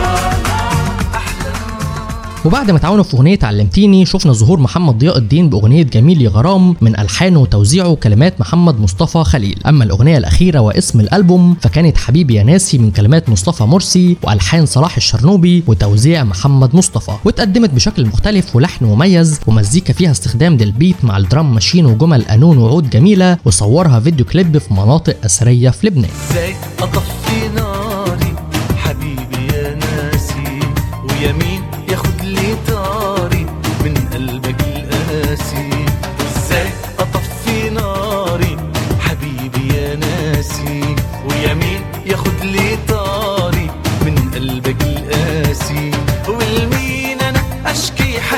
وبعد ما تعاونوا في اغنيه علمتيني شفنا ظهور محمد ضياء الدين باغنيه جميل يا غرام من الحانه وتوزيعه وكلمات محمد مصطفى خليل اما الاغنيه الاخيره واسم الالبوم فكانت حبيبي يا ناسي من كلمات مصطفى مرسي والحان صلاح الشرنوبي وتوزيع محمد مصطفى واتقدمت بشكل مختلف ولحن مميز ومزيكا فيها استخدام للبيت مع الدرام ماشين وجمل قانون وعود جميله وصورها فيديو كليب في مناطق اثريه في لبنان ازاي اطفي ناري حبيبي يا ناسي ويا مين ياخد لي طاري من قلبك القاسي ازاي اطفي ناري حبيبي يا ناسي ويا مين ياخد لي طاري من قلبك القاسي والمين انا اشكي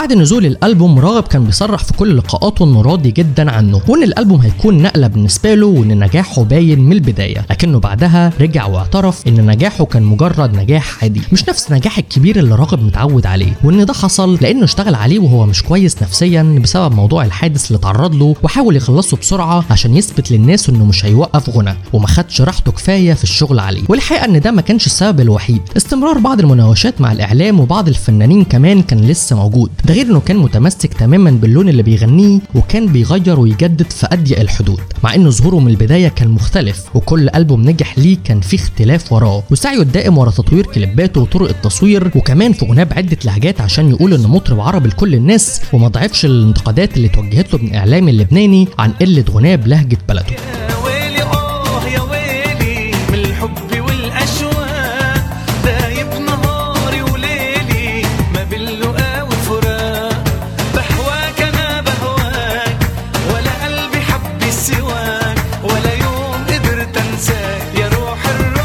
بعد نزول الالبوم راغب كان بيصرح في كل لقاءاته انه راضي جدا عنه وان الالبوم هيكون نقله بالنسبه له وان نجاحه باين من البدايه لكنه بعدها رجع واعترف ان نجاحه كان مجرد نجاح عادي مش نفس النجاح الكبير اللي راغب متعود عليه وان ده حصل لانه اشتغل عليه وهو مش كويس نفسيا بسبب موضوع الحادث اللي اتعرض له وحاول يخلصه بسرعه عشان يثبت للناس انه مش هيوقف غنى وما خدش راحته كفايه في الشغل عليه والحقيقه ان ده ما كانش السبب الوحيد استمرار بعض المناوشات مع الاعلام وبعض الفنانين كمان كان لسه موجود ده غير انه كان متمسك تماما باللون اللي بيغنيه وكان بيغير ويجدد في اضيق الحدود مع انه ظهوره من البدايه كان مختلف وكل البوم نجح ليه كان فيه اختلاف وراه وسعيه الدائم ورا تطوير كليباته وطرق التصوير وكمان في غناه بعده لهجات عشان يقول انه مطرب عربي لكل الناس وما ضعفش الانتقادات اللي توجهت له من الاعلام اللبناني عن قله غناه بلهجه بلده ويلي آه يا ويلي من الحب والأشواق دايب نهاري وليلي ما باللقا والفراق بهواك أنا بهواك ولا قلبي حب سواك ولا يوم قدرت أنساك يا روح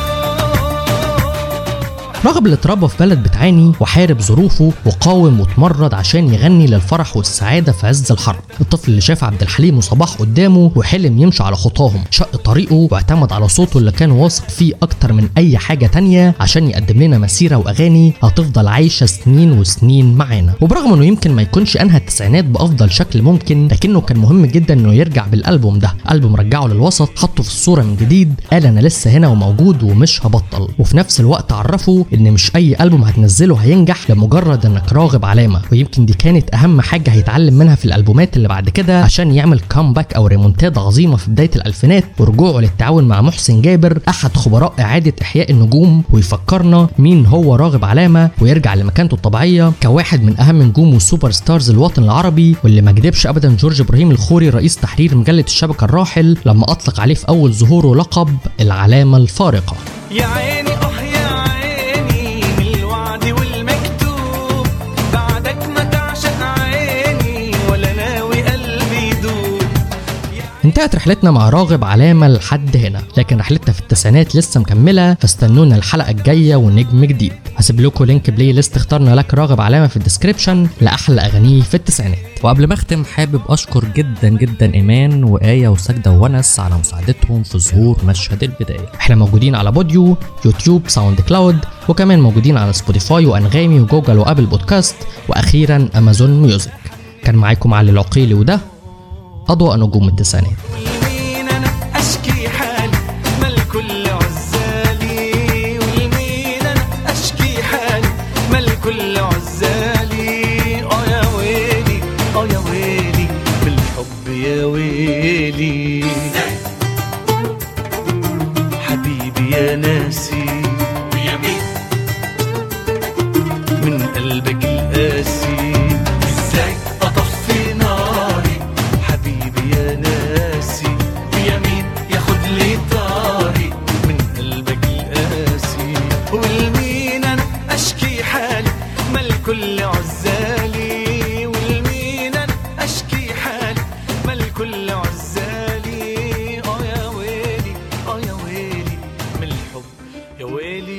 رغب اللي اتربى في بلد بتعاني وحارب ظروفه وقاوم واتمرد عشان يغني للفرح والسعادة في عز الحرب الطفل اللي شاف عبد الحليم وصباح قدامه وحلم يمشي على خطاهم شق طريقه واعتمد على صوته اللي كان واثق فيه أكتر من أي حاجة تانية عشان يقدم لنا مسيرة وأغاني هتفضل عايشة سنين وسنين معانا وبرغم إنه يمكن ما يكونش أنهى التسعينات بأفضل شكل ممكن لكنه كان مهم جدا إنه يرجع بالألبوم ده ألبوم رجعه للوسط حطه في الصورة من جديد قال أنا لسه هنا وموجود ومش هبطل وفي نفس الوقت عرفه إن مش أي ألبوم هتنزله هينجح لمجرد إنك راغب علامة ويمكن دي كانت أهم حاجة هيتعلم منها في الألبومات اللي بعد كده عشان يعمل كامباك أو ريمونتاد عظيمة في بداية الألفينات ورجوعه للتعاون مع محسن جابر أحد خبراء إعادة إحياء النجوم ويفكرنا مين هو راغب علامة ويرجع لمكانته الطبيعية كواحد من أهم نجوم والسوبر ستارز الوطن العربي واللي ما كدبش أبدا جورج إبراهيم الخوري رئيس تحرير مجلة الشبكة الراحل لما أطلق عليه في أول ظهوره لقب العلامة الفارقة يا عيني اه يا عيني من الوعد والمكتوب بعدك ما تعشق عيني ولا ناوي قلبي يدوب انتهت رحلتنا مع راغب علامة لحد هنا لكن رحلتنا في التسعينات لسه مكملة فاستنونا الحلقة الجاية ونجم جديد هسيب لكم لينك بلاي ليست اخترنا لك راغب علامة في الديسكريبشن لأحلى أغانيه في التسعينات وقبل ما اختم حابب اشكر جدا جدا ايمان وآية وسجدة وونس على مساعدتهم في ظهور مشهد البداية احنا موجودين على بوديو يوتيوب ساوند كلاود وكمان موجودين على سبوتيفاي وانغامي وجوجل وابل بودكاست واخيرا امازون ميوزك كان معاكم علي العقيلي وده اضواء نجوم التسعينات مين انا اشكي حالي ما الكل عزالي والمين انا اشكي حالي ما الكل عزالي اه يا ويلي اه يا ويلي بالحب يا ويلي حبيبي يا ناسي ويا مين من قلبك القاسي ازاي اطفي ناري حبيبي يا ناسي ويا مين ياخد لي طاري من قلبك القاسي والمين انا اشكي حالي ما الكل عزالي والمين انا اشكي حالي ما الكل عزالي اه يا ويلي اه يا ويلي من الحب يا ويلي